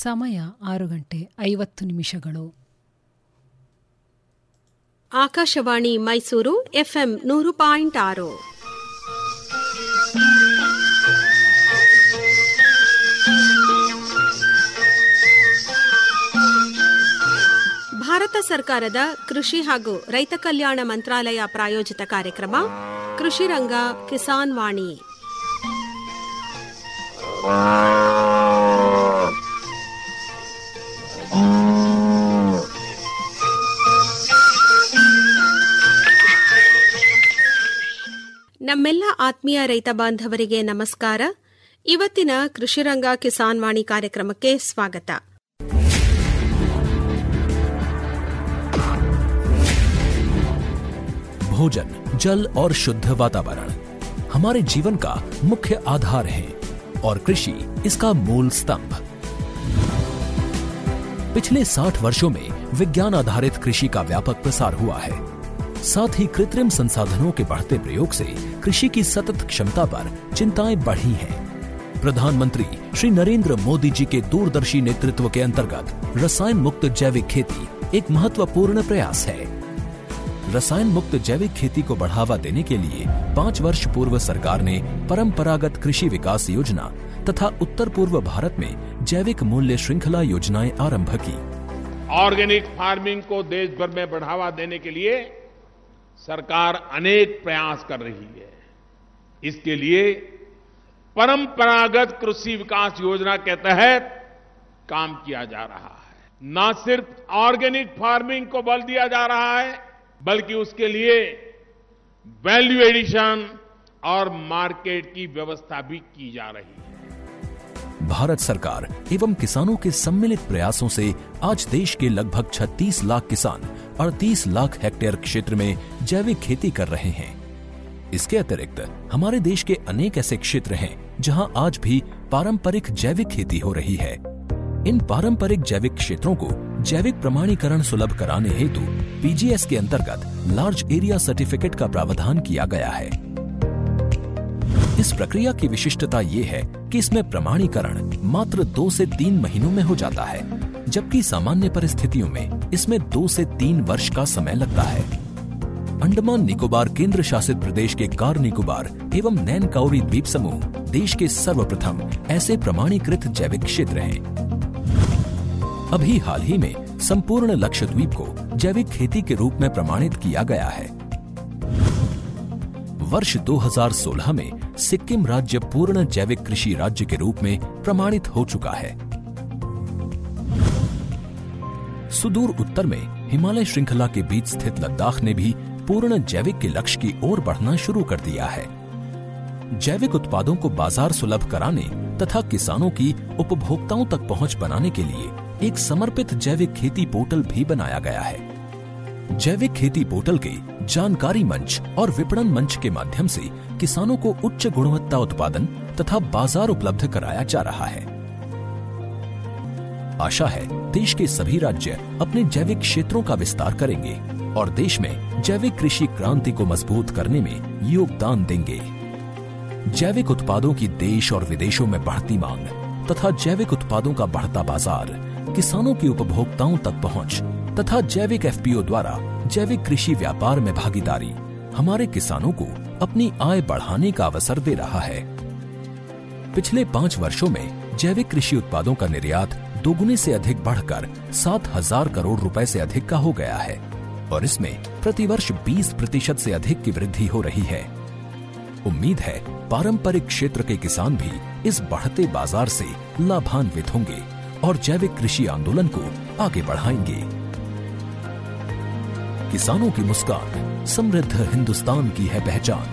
ಸಮಯ ಆರು ಗಂಟೆ ಐವತ್ತು ನಿಮಿಷಗಳು ಆಕಾಶವಾಣಿ ಮೈಸೂರು ಎಫ್ಎಂ ನೂರು ಪಾಯಿಂಟ್ ಆರು ಭಾರತ ಸರ್ಕಾರದ ಕೃಷಿ ಹಾಗೂ ರೈತ ಕಲ್ಯಾಣ ಮಂತ್ರಾಲಯ ಪ್ರಾಯೋಜಿತ ಕಾರ್ಯಕ್ರಮ ಕೃಷಿ ರಂಗ ಕಿಸಾನ್ ವಾಣಿ ನಮ್ಮೆಲ್ಲ ಆತ್ಮೀಯ ರೈತ ಬಾಂಧವರಿಗೆ ನಮಸ್ಕಾರ ಇವತ್ತಿನ ಕೃಷಿರಂಗ ಕಿಸಾನ್ ವಾಣಿ ಕಾರ್ಯಕ್ರಮಕ್ಕೆ ಸ್ವಾಗತ भोजन जल और शुद्ध वातावरण हमारे जीवन का मुख्य आधार है और कृषि इसका मूल स्तंभ पिछले 60 वर्षों में विज्ञान आधारित कृषि का व्यापक प्रसार हुआ है साथ ही कृत्रिम संसाधनों के बढ़ते प्रयोग से कृषि की सतत क्षमता पर चिंताएं बढ़ी हैं प्रधानमंत्री श्री नरेंद्र मोदी जी के दूरदर्शी नेतृत्व के अंतर्गत रसायन मुक्त जैविक खेती एक महत्वपूर्ण प्रयास है रसायन मुक्त जैविक खेती को बढ़ावा देने के लिए पाँच वर्ष पूर्व सरकार ने परंपरागत कृषि विकास योजना तथा उत्तर पूर्व भारत में जैविक मूल्य श्रृंखला योजनाएं आरंभ की ऑर्गेनिक फार्मिंग को देश भर में बढ़ावा देने के लिए सरकार अनेक प्रयास कर रही है इसके लिए परंपरागत कृषि विकास योजना के तहत काम किया जा रहा है न सिर्फ ऑर्गेनिक फार्मिंग को बल दिया जा रहा है बल्कि उसके लिए वैल्यू एडिशन और मार्केट की व्यवस्था भी की जा रही है भारत सरकार एवं किसानों के सम्मिलित प्रयासों से आज देश के लगभग 36 लाख किसान 38 लाख हेक्टेयर क्षेत्र में जैविक खेती कर रहे हैं इसके अतिरिक्त हमारे देश के अनेक ऐसे क्षेत्र हैं जहां आज भी पारंपरिक जैविक खेती हो रही है इन पारंपरिक जैविक क्षेत्रों को जैविक प्रमाणीकरण सुलभ कराने हेतु पीजीएस के अंतर्गत लार्ज एरिया सर्टिफिकेट का प्रावधान किया गया है इस प्रक्रिया की विशिष्टता ये है कि इसमें प्रमाणीकरण मात्र दो से तीन महीनों में हो जाता है जबकि सामान्य परिस्थितियों में इसमें दो से तीन वर्ष का समय लगता है अंडमान निकोबार केंद्र शासित प्रदेश के कार निकोबार एवं नैन काउरी द्वीप समूह देश के सर्वप्रथम ऐसे प्रमाणीकृत जैविक क्षेत्र हैं अभी हाल ही में संपूर्ण लक्षद्वीप को जैविक खेती के रूप में प्रमाणित किया गया है वर्ष 2016 में सिक्किम राज्य पूर्ण जैविक कृषि राज्य के रूप में प्रमाणित हो चुका है सुदूर उत्तर में हिमालय श्रृंखला के बीच स्थित लद्दाख ने भी पूर्ण जैविक के लक्ष्य की ओर बढ़ना शुरू कर दिया है जैविक उत्पादों को बाजार सुलभ कराने तथा किसानों की उपभोक्ताओं तक पहुंच बनाने के लिए एक समर्पित जैविक खेती पोर्टल भी बनाया गया है जैविक खेती पोर्टल के जानकारी मंच और विपणन मंच के माध्यम से किसानों को उच्च गुणवत्ता उत्पादन तथा बाजार उपलब्ध कराया जा रहा है आशा है देश के सभी राज्य अपने जैविक क्षेत्रों का विस्तार करेंगे और देश में जैविक कृषि क्रांति को मजबूत करने में योगदान देंगे जैविक उत्पादों की देश और विदेशों में बढ़ती मांग तथा जैविक उत्पादों का बढ़ता बाजार किसानों की उपभोक्ताओं तक पहुंच तथा जैविक एफपीओ द्वारा जैविक कृषि व्यापार में भागीदारी हमारे किसानों को अपनी आय बढ़ाने का अवसर दे रहा है पिछले पाँच वर्षों में जैविक कृषि उत्पादों का निर्यात दोगुने से अधिक बढ़कर सात हजार करोड़ रुपए से अधिक का हो गया है और इसमें प्रतिवर्ष 20 प्रतिशत से अधिक की वृद्धि हो रही है उम्मीद है पारंपरिक क्षेत्र के किसान भी इस बढ़ते बाजार से लाभान्वित होंगे और जैविक कृषि आंदोलन को आगे बढ़ाएंगे किसानों की मुस्कान समृद्ध हिंदुस्तान की है पहचान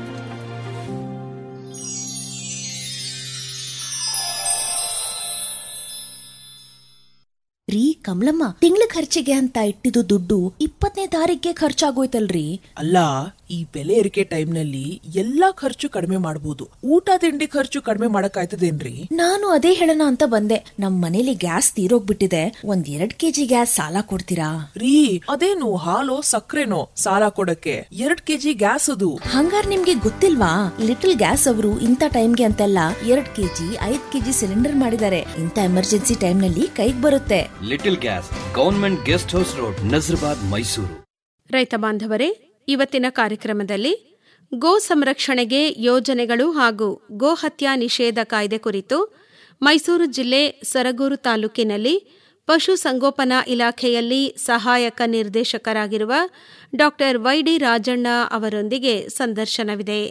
ರೀ ಕಮಲಮ್ಮ ತಿಂಗಳ ಖರ್ಚಿಗೆ ಅಂತ ಇಟ್ಟಿದ್ದು ದುಡ್ಡು ಇಪ್ಪತ್ತನೇ ತಾರೀಕಿಗೆ ಖರ್ಚಾಗೋಯ್ತಲ್ರಿ ಅಲ್ಲ ಈ ಬೆಲೆ ಏರಿಕೆ ಟೈಮ್ನಲ್ಲಿ ಎಲ್ಲಾ ಖರ್ಚು ಕಡಿಮೆ ಮಾಡಬಹುದು ಊಟ ತಿಂಡಿ ಖರ್ಚು ಕಡಿಮೆ ಮಾಡಕ್ಕಾಯ್ತದೇನ್ರಿ ನಾನು ಅದೇ ಹೇಳೋಣ ಅಂತ ಬಂದೆ ನಮ್ ಮನೇಲಿ ಗ್ಯಾಸ್ ತೀರೋಗ್ಬಿಟ್ಟಿದೆ ಒಂದ್ ಎರಡ್ ಕೆಜಿ ಗ್ಯಾಸ್ ಸಾಲ ಕೊಡ್ತೀರಾ ರೀ ಅದೇನು ಹಾಲು ಸಕ್ಕರೆನೋ ಸಾಲ ಕೊಡಕ್ಕೆ ಎರಡ್ ಕೆಜಿ ಗ್ಯಾಸ್ ಅದು ಹಂಗಾರ್ ನಿಮ್ಗೆ ಗೊತ್ತಿಲ್ವಾ ಲಿಟಲ್ ಗ್ಯಾಸ್ ಅವರು ಇಂಥ ಟೈಮ್ಗೆ ಅಂತೆಲ್ಲ ಎರಡ್ ಕೆಜಿ ಐದ್ ಕೆಜಿ ಸಿಲಿಂಡರ್ ಮಾಡಿದ್ದಾರೆ ಇಂಥ ಎಮರ್ಜೆನ್ಸಿ ಟೈಮ್ ನಲ್ಲಿ ಕೈಗ್ ಬರುತ್ತೆ little gas government guest house road Nazarbad Mysuru ರೈತ ಬಾಂಧವರೇ ಇವತ್ತಿನ ಕಾರ್ಯಕ್ರಮದಲ್ಲಿ ಗೋ ಸಂರಕ್ಷಣೆಗೆ ಯೋಜನೆಗಳು ಹಾಗೂ ಗೋ ಹತ್ಯಾ ನಿಷೇಧ ಕಾಯ್ದೆ ಕುರಿತು ಮೈಸೂರು ಜಿಲ್ಲೆ ಸರಗೂರು ತಾಲೂಕಿನಲ್ಲಿ ಪಶು ಸಂಗೋಪನಾ ಇಲಾಖೆಯಲ್ಲಿ ಸಹಾಯಕ ನಿರ್ದೇಶಕರಾಗಿರುವ ಡಾಕ್ಟರ್ ವೈಡಿ ರಾಜಣ್ಣ ಅವರೊಂದಿಗೆ ಸಂದರ್ಶನವಿದೆ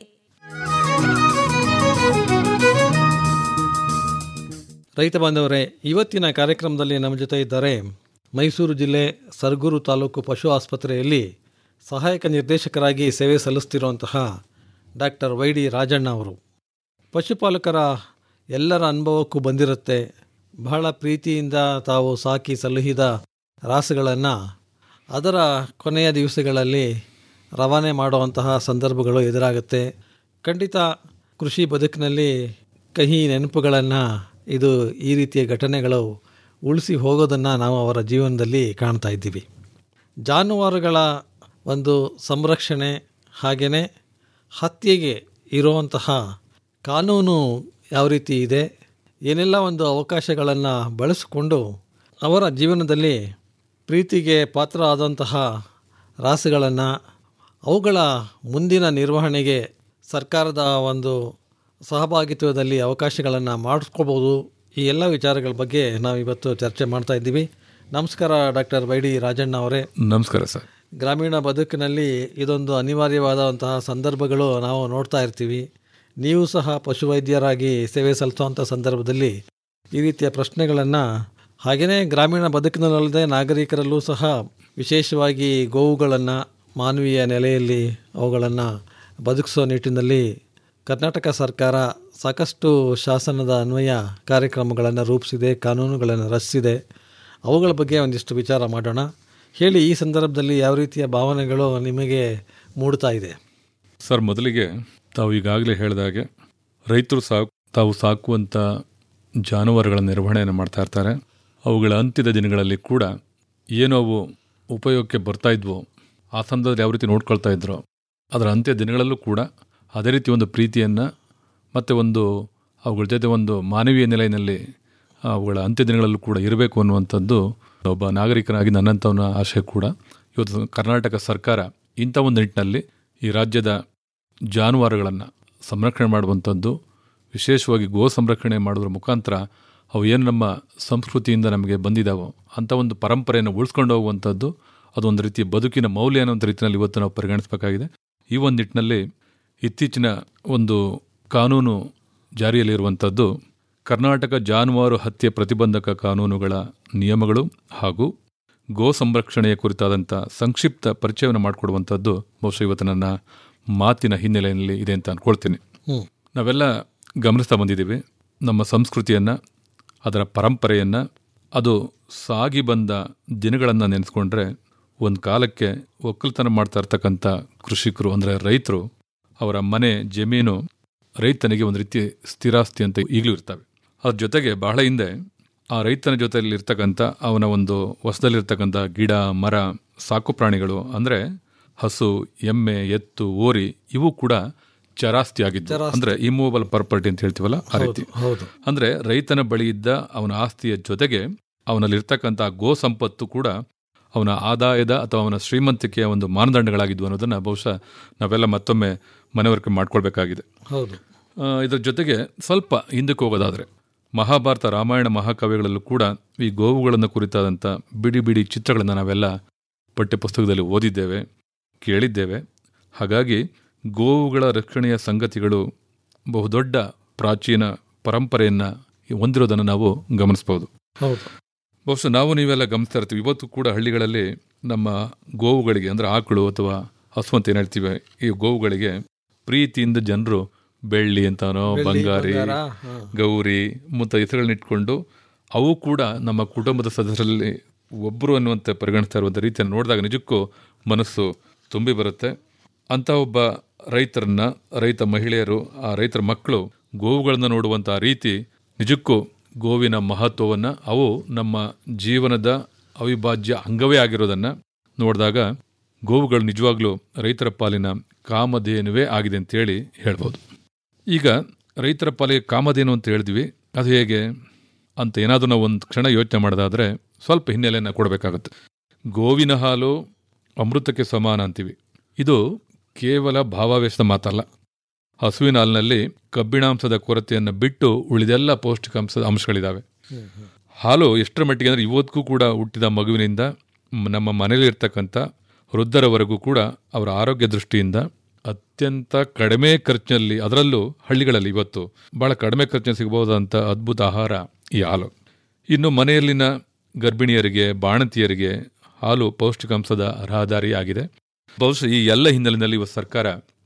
ರೈತ ಬಾಂಧವರೇ ಇವತ್ತಿನ ಕಾರ್ಯಕ್ರಮದಲ್ಲಿ ನಮ್ಮ ಜೊತೆ ಇದ್ದಾರೆ ಮೈಸೂರು ಜಿಲ್ಲೆ ಸರಗೂರು ತಾಲೂಕು ಪಶು ಆಸ್ಪತ್ರೆಯಲ್ಲಿ ಸಹಾಯಕ ನಿರ್ದೇಶಕರಾಗಿ ಸೇವೆ ಸಲ್ಲಿಸ್ತಿರುವಂತಹ ಡಾಕ್ಟರ್ ವೈ ಡಿ ರಾಜಣ್ಣ ಅವರು ಪಶುಪಾಲಕರ ಎಲ್ಲರ ಅನುಭವಕ್ಕೂ ಬಂದಿರುತ್ತೆ ಬಹಳ ಪ್ರೀತಿಯಿಂದ ತಾವು ಸಾಕಿ ಸಲುಹಿದ ರಾಸುಗಳನ್ನು ಅದರ ಕೊನೆಯ ದಿವಸಗಳಲ್ಲಿ ರವಾನೆ ಮಾಡುವಂತಹ ಸಂದರ್ಭಗಳು ಎದುರಾಗುತ್ತೆ ಖಂಡಿತ ಕೃಷಿ ಬದುಕಿನಲ್ಲಿ ಕಹಿ ನೆನಪುಗಳನ್ನು ಇದು ಈ ರೀತಿಯ ಘಟನೆಗಳು ಉಳಿಸಿ ಹೋಗೋದನ್ನು ನಾವು ಅವರ ಜೀವನದಲ್ಲಿ ಕಾಣ್ತಾ ಇದ್ದೀವಿ ಜಾನುವಾರುಗಳ ಒಂದು ಸಂರಕ್ಷಣೆ ಹಾಗೆಯೇ ಹತ್ಯೆಗೆ ಇರುವಂತಹ ಕಾನೂನು ಯಾವ ರೀತಿ ಇದೆ ಏನೆಲ್ಲ ಒಂದು ಅವಕಾಶಗಳನ್ನು ಬಳಸಿಕೊಂಡು ಅವರ ಜೀವನದಲ್ಲಿ ಪ್ರೀತಿಗೆ ಪಾತ್ರ ಆದಂತಹ ರಾಸುಗಳನ್ನು ಅವುಗಳ ಮುಂದಿನ ನಿರ್ವಹಣೆಗೆ ಸರ್ಕಾರದ ಒಂದು ಸಹಭಾಗಿತ್ವದಲ್ಲಿ ಅವಕಾಶಗಳನ್ನು ಮಾಡಿಸ್ಕೋಬೋದು ಈ ಎಲ್ಲ ವಿಚಾರಗಳ ಬಗ್ಗೆ ನಾವು ಇವತ್ತು ಚರ್ಚೆ ಮಾಡ್ತಾ ಇದ್ದೀವಿ ನಮಸ್ಕಾರ ಡಾಕ್ಟರ್ ವೈ ಡಿ ರಾಜಣ್ಣ ಅವರೇ ನಮಸ್ಕಾರ ಸರ್ ಗ್ರಾಮೀಣ ಬದುಕಿನಲ್ಲಿ ಇದೊಂದು ಅನಿವಾರ್ಯವಾದಂತಹ ಸಂದರ್ಭಗಳು ನಾವು ನೋಡ್ತಾ ಇರ್ತೀವಿ ನೀವು ಸಹ ಪಶುವೈದ್ಯರಾಗಿ ಸೇವೆ ಸಲ್ಲಿಸುವಂಥ ಸಂದರ್ಭದಲ್ಲಿ ಈ ರೀತಿಯ ಪ್ರಶ್ನೆಗಳನ್ನು ಹಾಗೆಯೇ ಗ್ರಾಮೀಣ ಬದುಕಿನಲ್ಲದೆ ನಾಗರಿಕರಲ್ಲೂ ಸಹ ವಿಶೇಷವಾಗಿ ಗೋವುಗಳನ್ನು ಮಾನವೀಯ ನೆಲೆಯಲ್ಲಿ ಅವುಗಳನ್ನು ಬದುಕಿಸೋ ನಿಟ್ಟಿನಲ್ಲಿ ಕರ್ನಾಟಕ ಸರ್ಕಾರ ಸಾಕಷ್ಟು ಶಾಸನದ ಅನ್ವಯ ಕಾರ್ಯಕ್ರಮಗಳನ್ನು ರೂಪಿಸಿದೆ ಕಾನೂನುಗಳನ್ನು ರಚಿಸಿದೆ ಅವುಗಳ ಬಗ್ಗೆ ಒಂದಿಷ್ಟು ವಿಚಾರ ಮಾಡೋಣ ಹೇಳಿ ಈ ಸಂದರ್ಭದಲ್ಲಿ ಯಾವ ರೀತಿಯ ಭಾವನೆಗಳು ನಿಮಗೆ ಮೂಡ್ತಾ ಇದೆ ಸರ್ ಮೊದಲಿಗೆ ತಾವು ಈಗಾಗಲೇ ಹೇಳಿದಾಗೆ ರೈತರು ಸಾಕು ತಾವು ಸಾಕುವಂಥ ಜಾನುವಾರುಗಳ ನಿರ್ವಹಣೆಯನ್ನು ಮಾಡ್ತಾ ಇರ್ತಾರೆ ಅವುಗಳ ಅಂತ್ಯದ ದಿನಗಳಲ್ಲಿ ಕೂಡ ಏನೋ ಅವು ಉಪಯೋಗಕ್ಕೆ ಬರ್ತಾ ಇದ್ವೋ ಆ ಸಂದರ್ಭದಲ್ಲಿ ಯಾವ ರೀತಿ ನೋಡ್ಕೊಳ್ತಾ ಇದ್ರೋ ಅದರ ಅಂತ್ಯ ದಿನಗಳಲ್ಲೂ ಕೂಡ ಅದೇ ರೀತಿ ಒಂದು ಪ್ರೀತಿಯನ್ನು ಮತ್ತು ಒಂದು ಅವುಗಳ ಜೊತೆ ಒಂದು ಮಾನವೀಯ ನೆಲೆಯಲ್ಲಿ ಅವುಗಳ ಅಂತ್ಯ ದಿನಗಳಲ್ಲೂ ಕೂಡ ಇರಬೇಕು ಅನ್ನುವಂಥದ್ದು ಒಬ್ಬ ನಾಗರಿಕನಾಗಿ ನನ್ನಂಥವನ ಆಶೆ ಕೂಡ ಇವತ್ತು ಕರ್ನಾಟಕ ಸರ್ಕಾರ ಇಂಥ ಒಂದು ನಿಟ್ಟಿನಲ್ಲಿ ಈ ರಾಜ್ಯದ ಜಾನುವಾರುಗಳನ್ನು ಸಂರಕ್ಷಣೆ ಮಾಡುವಂಥದ್ದು ವಿಶೇಷವಾಗಿ ಗೋ ಸಂರಕ್ಷಣೆ ಮಾಡೋದ್ರ ಮುಖಾಂತರ ಅವು ಏನು ನಮ್ಮ ಸಂಸ್ಕೃತಿಯಿಂದ ನಮಗೆ ಬಂದಿದ್ದಾವೋ ಅಂಥ ಒಂದು ಪರಂಪರೆಯನ್ನು ಉಳಿಸ್ಕೊಂಡು ಹೋಗುವಂಥದ್ದು ಅದೊಂದು ರೀತಿಯ ಬದುಕಿನ ಮೌಲ್ಯ ಅನ್ನೋ ರೀತಿಯಲ್ಲಿ ಇವತ್ತು ನಾವು ಪರಿಗಣಿಸಬೇಕಾಗಿದೆ ಈ ಒಂದು ನಿಟ್ಟಿನಲ್ಲಿ ಇತ್ತೀಚಿನ ಒಂದು ಕಾನೂನು ಜಾರಿಯಲ್ಲಿರುವಂಥದ್ದು ಕರ್ನಾಟಕ ಜಾನುವಾರು ಹತ್ಯೆ ಪ್ರತಿಬಂಧಕ ಕಾನೂನುಗಳ ನಿಯಮಗಳು ಹಾಗೂ ಗೋ ಸಂರಕ್ಷಣೆಯ ಕುರಿತಾದಂಥ ಸಂಕ್ಷಿಪ್ತ ಪರಿಚಯವನ್ನು ಮಾಡಿಕೊಡುವಂಥದ್ದು ಬಹುಶಃ ಇವತ್ತು ನನ್ನ ಮಾತಿನ ಹಿನ್ನೆಲೆಯಲ್ಲಿ ಇದೆ ಅಂತ ಅಂದ್ಕೊಳ್ತೀನಿ ಹ್ಮ್. ನಾವೆಲ್ಲ ಗಮನಿಸ್ತಾ ಬಂದಿದ್ದೀವಿ ನಮ್ಮ ಸಂಸ್ಕೃತಿಯನ್ನು ಅದರ ಪರಂಪರೆಯನ್ನು ಅದು ಸಾಗಿ ಬಂದ ದಿನಗಳನ್ನು ನೆನೆಸ್ಕೊಂಡ್ರೆ ಒಂದು ಕಾಲಕ್ಕೆ ಒಕ್ಕಲ್ತನ ಮಾಡ್ತಾ ಇರ್ತಕ್ಕಂಥ ಕೃಷಿಕರು ಅಂದರೆ ರೈತರು ಅವರ ಮನೆ ಜಮೀನು ರೈತನಿಗೆ ಒಂದು ರೀತಿ ಸ್ಥಿರಾಸ್ತಿ ಅಂತ ಈಗಲೂ ಇರ್ತವೆ ಅದ್ರ ಜೊತೆಗೆ ಬಹಳ ಹಿಂದೆ ಆ ರೈತನ ಜೊತೆಯಲ್ಲಿ ಇರ್ತಕ್ಕಂಥ ಅವನ ಒಂದು ಹೊಸದಲ್ಲಿರ್ತಕ್ಕಂಥ ಗಿಡ ಮರ ಸಾಕು ಪ್ರಾಣಿಗಳು ಅಂದರೆ ಹಸು ಎಮ್ಮೆ ಎತ್ತು ಓರಿ ಇವು ಕೂಡ ಚರಾಸ್ತಿ ಆಗಿದ್ದು ಅಂದ್ರೆ ಇಮೂವಬಲ್ ಪ್ರಾಪರ್ಟಿ ಅಂತ ಹೇಳ್ತೀವಲ್ಲ ಆ ರೀತಿ ಹೌದು ಅಂದ್ರೆ ರೈತನ ಬಳಿ ಇದ್ದ ಅವನ ಆಸ್ತಿಯ ಜೊತೆಗೆ ಅವನಲ್ಲಿರ್ತಕ್ಕಂಥ ಗೋ ಸಂಪತ್ತು ಕೂಡ ಅವನ ಆದಾಯದ ಅಥವಾ ಅವನ ಶ್ರೀಮಂತಿಕೆಯ ಒಂದು ಮಾನದಂಡಗಳಾಗಿದ್ವು ಅನ್ನೋದನ್ನ ಬಹುಶಃ ನಾವೆಲ್ಲ ಮತ್ತೊಮ್ಮೆ ಮನವರಿಕೆ ಮಾಡ್ಕೊಳ್ಬೇಕಾಗಿದೆ ಹೌದು ಆ, ಇದ್ರ ಜೊತೆಗೆ ಸ್ವಲ್ಪ ಹಿಂದಕ್ಕೆ ಹೋಗೋದಾದ್ರೆ ಮಹಾಭಾರತ ರಾಮಾಯಣ ಮಹಾಕಾವ್ಯಗಳಲ್ಲೂ ಕೂಡ ಈ ಗೋವುಗಳನ್ನು ಕುರಿತಾದಂಥ ಬಿಡಿ ಬಿಡಿ ಚಿತ್ರಗಳನ್ನು ನಾವೆಲ್ಲ ಪಠ್ಯಪುಸ್ತಕದಲ್ಲಿ ಓದಿದ್ದೇವೆ ಕೇಳಿದ್ದೇವೆ ಹಾಗಾಗಿ ಗೋವುಗಳ ರಕ್ಷಣೆಯ ಸಂಗತಿಗಳು ಬಹುದೊಡ್ಡ ಪ್ರಾಚೀನ ಪರಂಪರೆಯನ್ನು ಹೊಂದಿರೋದನ್ನು ನಾವು ಗಮನಿಸಬಹುದು ಹೌದು ಬಹುಶಃ ನಾವು ನೀವೆಲ್ಲ ಗಮನಿಸ್ತಾ ಇರ್ತೀವಿ ಇವತ್ತು ಕೂಡ ಹಳ್ಳಿಗಳಲ್ಲಿ ನಮ್ಮ ಗೋವುಗಳಿಗೆ ಅಂದರೆ ಆಕಳು ಅಥವಾ ಹಸು ಅಂತ ಏನು ಹೇಳ್ತೀವಿ ಈ ಗೋವುಗಳಿಗೆ ಪ್ರೀತಿಯಿಂದ ಜನರು ಬೆಳ್ಳಿ ಅಂತಾನೋ ಬೆಳ್ಳಿ, ಬಂಗಾರಿ ಬಂಗಾರ, ಹಾ. ಗೌರಿ ಮುಂತ ಹೆಸರುಗಳನ್ನ ಇಟ್ಕೊಂಡು ಅವು ಕೂಡ ನಮ್ಮ ಕುಟುಂಬದ ಸದಸ್ಯರಲ್ಲಿ ಒಬ್ಬರು ಅನ್ನುವಂತೆ ಪರಿಗಣಿಸ್ತಾ ಇರುವಂಥ ರೀತಿಯನ್ನು ನೋಡಿದಾಗ ನಿಜಕ್ಕೂ ಮನಸ್ಸು ತುಂಬಿ ಬರುತ್ತೆ ಅಂತ ಒಬ್ಬ ರೈತರನ್ನ ರೈತ ಮಹಿಳೆಯರು ಆ ರೈತರ ಮಕ್ಕಳು ಗೋವುಗಳನ್ನ ನೋಡುವಂಥ ರೀತಿ ನಿಜಕ್ಕೂ ಗೋವಿನ ಮಹತ್ವವನ್ನು ಅವು ನಮ್ಮ ಜೀವನದ ಅವಿಭಾಜ್ಯ ಅಂಗವೇ ಆಗಿರೋದನ್ನು ನೋಡಿದಾಗ ಗೋವುಗಳು ನಿಜವಾಗ್ಲೂ ರೈತರ ಪಾಲಿನ ಕಾಮಧೇನುವೇ ಆಗಿದೆ ಅಂತೇಳಿ ಹೇಳ್ಬೋದು ಈಗ ರೈತರ ಪಾಲಿಗೆ ಕಾಮಧೇನು ಅಂತ ಹೇಳಿದ್ವಿ ಅದು ಹೇಗೆ ಅಂತ ಏನಾದರೂ ನಾವು ಒಂದು ಕ್ಷಣ ಯೋಚನೆ ಮಾಡೋದಾದರೆ ಸ್ವಲ್ಪ ಹಿನ್ನೆಲೆಯನ್ನು ಕೊಡಬೇಕಾಗುತ್ತೆ ಗೋವಿನ ಹಾಲು ಅಮೃತಕ್ಕೆ ಸಮಾನ ಅಂತೀವಿ ಇದು ಕೇವಲ ಭಾವಾವೇಶದ ಮಾತಲ್ಲ ಹಸುವಿನ ಹಾಲಿನಲ್ಲಿ ಕಬ್ಬಿಣಾಂಶದ ಕೊರತೆಯನ್ನು ಬಿಟ್ಟು ಉಳಿದೆಲ್ಲ ಪೌಷ್ಟಿಕಾಂಶದ ಅಂಶಗಳಿದ್ದಾವೆ ಹಾಲು ಎಷ್ಟರ ಮಟ್ಟಿಗೆ ಅಂದರೆ ಇವತ್ತಿಗೂ ಕೂಡ ಹುಟ್ಟಿದ ಮಗುವಿನಿಂದ ಮ್- ನಮ್ಮ ಮನೆಯಲ್ಲಿರ್ತಕ್ಕಂಥ ವೃದ್ಧರವರೆಗೂ ಕೂಡ ಅವರ ಆರೋಗ್ಯ ದೃಷ್ಟಿಯಿಂದ ಅತ್ಯಂತ ಕಡಿಮೆ ಖರ್ಚಿನಲ್ಲಿ ಅದರಲ್ಲೂ ಹಳ್ಳಿಗಳಲ್ಲಿ ಇವತ್ತು ಬಹಳ ಕಡಿಮೆ ಖರ್ಚಿನಲ್ಲಿ ಸಿಗಬಹುದಂಥ ಅದ್ಭುತ ಆಹಾರ ಈ ಹಾಲು ಇನ್ನು ಮನೆಯಲ್ಲಿನ ಗರ್ಭಿಣಿಯರಿಗೆ ಬಾಣತಿಯರಿಗೆ ಹಾಲು ಪೌಷ್ಟಿಕಾಂಶದ ರಹದಾರಿ ಆಗಿದೆ ಬಹುಶಃ ಈ ಎಲ್ಲ ಹಿನ್ನೆಲೆಯಲ್ಲಿ ಇವತ್ತು ಸರ್ಕಾರ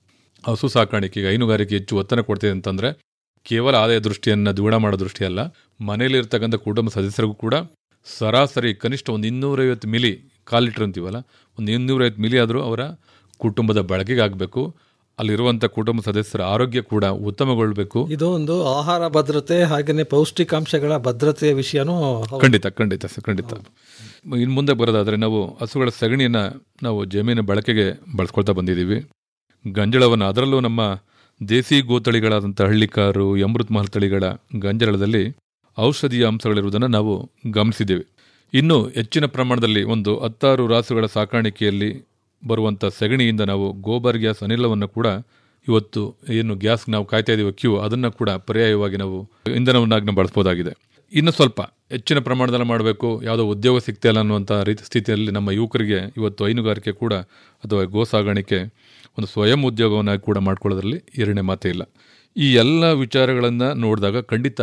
ಹಸು ಸಾಕಾಣಿಕೆಗೆ ಹೈನುಗಾರಿಕೆ ಹೆಚ್ಚು ಒತ್ತಡ ಕೊಡ್ತಿದೆ ಅಂತಂದ್ರೆ ಕೇವಲ ಆದಾಯ ದೃಷ್ಟಿಯನ್ನು ದ್ವಿಗುಣ ಮಾಡೋ ದೃಷ್ಟಿ ಅಲ್ಲ ಮನೆಯಲ್ಲಿರ್ತಕ್ಕಂಥ ಕುಟುಂಬ ಸದಸ್ಯರಿಗೂ ಕೂಡ ಸರಾಸರಿ ಕನಿಷ್ಠ ಒಂದು ಇನ್ನೂರೈವತ್ತು ಮಿಲಿ ಕಾಲು ಲೀಟರ್ ಅಂತೀವಲ್ಲ ಒಂದು ಇನ್ನೂರೈವತ್ತು ಮಿಲಿ ಆದರೂ ಅವರ ಕುಟುಂಬದ ಬಳಕೆಗೆ ಆಗಬೇಕು ಅಲ್ಲಿರುವಂಥ ಕುಟುಂಬ ಸದಸ್ಯರ ಆರೋಗ್ಯ ಕೂಡ ಉತ್ತಮಗೊಳ್ಳಬೇಕು ಇದು ಒಂದು ಆಹಾರ ಭದ್ರತೆ ಹಾಗೆಯೇ ಪೌಷ್ಟಿಕಾಂಶಗಳ ಭದ್ರತೆಯ ವಿಷಯನೂ ಹೌದು. ಖಂಡಿತ ಖಂಡಿತ ಸರ್ ಖಂಡಿತ ಇನ್ನು ಮುಂದೆ ಬರೋದಾದರೆ ನಾವು ಹಸುಗಳ ಸಗಣಿಯನ್ನು ನಾವು ಜಮೀನು ಬಳಕೆಗೆ ಬಳಸ್ಕೊಳ್ತಾ ಬಂದಿದ್ದೀವಿ ಗಂಜಳವನ್ನು ಅದರಲ್ಲೂ ನಮ್ಮ ದೇಸಿ ಗೋತಳಿಗಳಾದಂಥ ಹಳ್ಳಿಕಾರು ಅಮೃತ್ ಮಹಲ್ ತಳಿಗಳ ಗಂಜಳದಲ್ಲಿ ಔಷಧೀಯ ಅಂಶಗಳಿರುವುದನ್ನು ನಾವು ಗಮನಿಸಿದ್ದೇವೆ ಇನ್ನು ಹೆಚ್ಚಿನ ಪ್ರಮಾಣದಲ್ಲಿ ಒಂದು ಹತ್ತಾರು ರಾಸುಗಳ ಸಾಕಾಣಿಕೆಯಲ್ಲಿ ಬರುವಂಥ ಸಗಣಿಯಿಂದ ನಾವು ಗೋಬರ್ ಗ್ಯಾಸ್ ಅನಿಲವನ್ನು ಕೂಡ ಇವತ್ತು ಏನು ಗ್ಯಾಸ್ ನಾವು ಕಾಯ್ತಾ ಇದ್ದೀವಿ ಕ್ಯೂ ಅದನ್ನು ಕೂಡ ಪರ್ಯಾಯವಾಗಿ ನಾವು ಇಂಧನವನ್ನಾಗಿ ನಾವು ಬಳಸ್ಬೋದಾಗಿದೆ ಇನ್ನು ಸ್ವಲ್ಪ ಹೆಚ್ಚಿನ ಪ್ರಮಾಣದಲ್ಲಿ ಮಾಡಬೇಕು ಯಾವುದೋ ಉದ್ಯೋಗ ಸಿಗ್ತಾ ಇಲ್ಲ ಅನ್ನುವಂಥ ರೀತಿ ಸ್ಥಿತಿಯಲ್ಲಿ ನಮ್ಮ ಯುವಕರಿಗೆ ಇವತ್ತು ಹೈನುಗಾರಿಕೆ ಕೂಡ ಅಥವಾ ಗೋ ಸಾಗಾಣಿಕೆ ಒಂದು ಸ್ವಯಂ ಉದ್ಯೋಗವನ್ನು ಕೂಡ ಮಾಡ್ಕೊಳ್ಳೋದ್ರಲ್ಲಿ ಎರಡನೇ ಮಾತೇ ಇಲ್ಲ ಈ ಎಲ್ಲ ವಿಚಾರಗಳನ್ನು ನೋಡಿದಾಗ ಖಂಡಿತ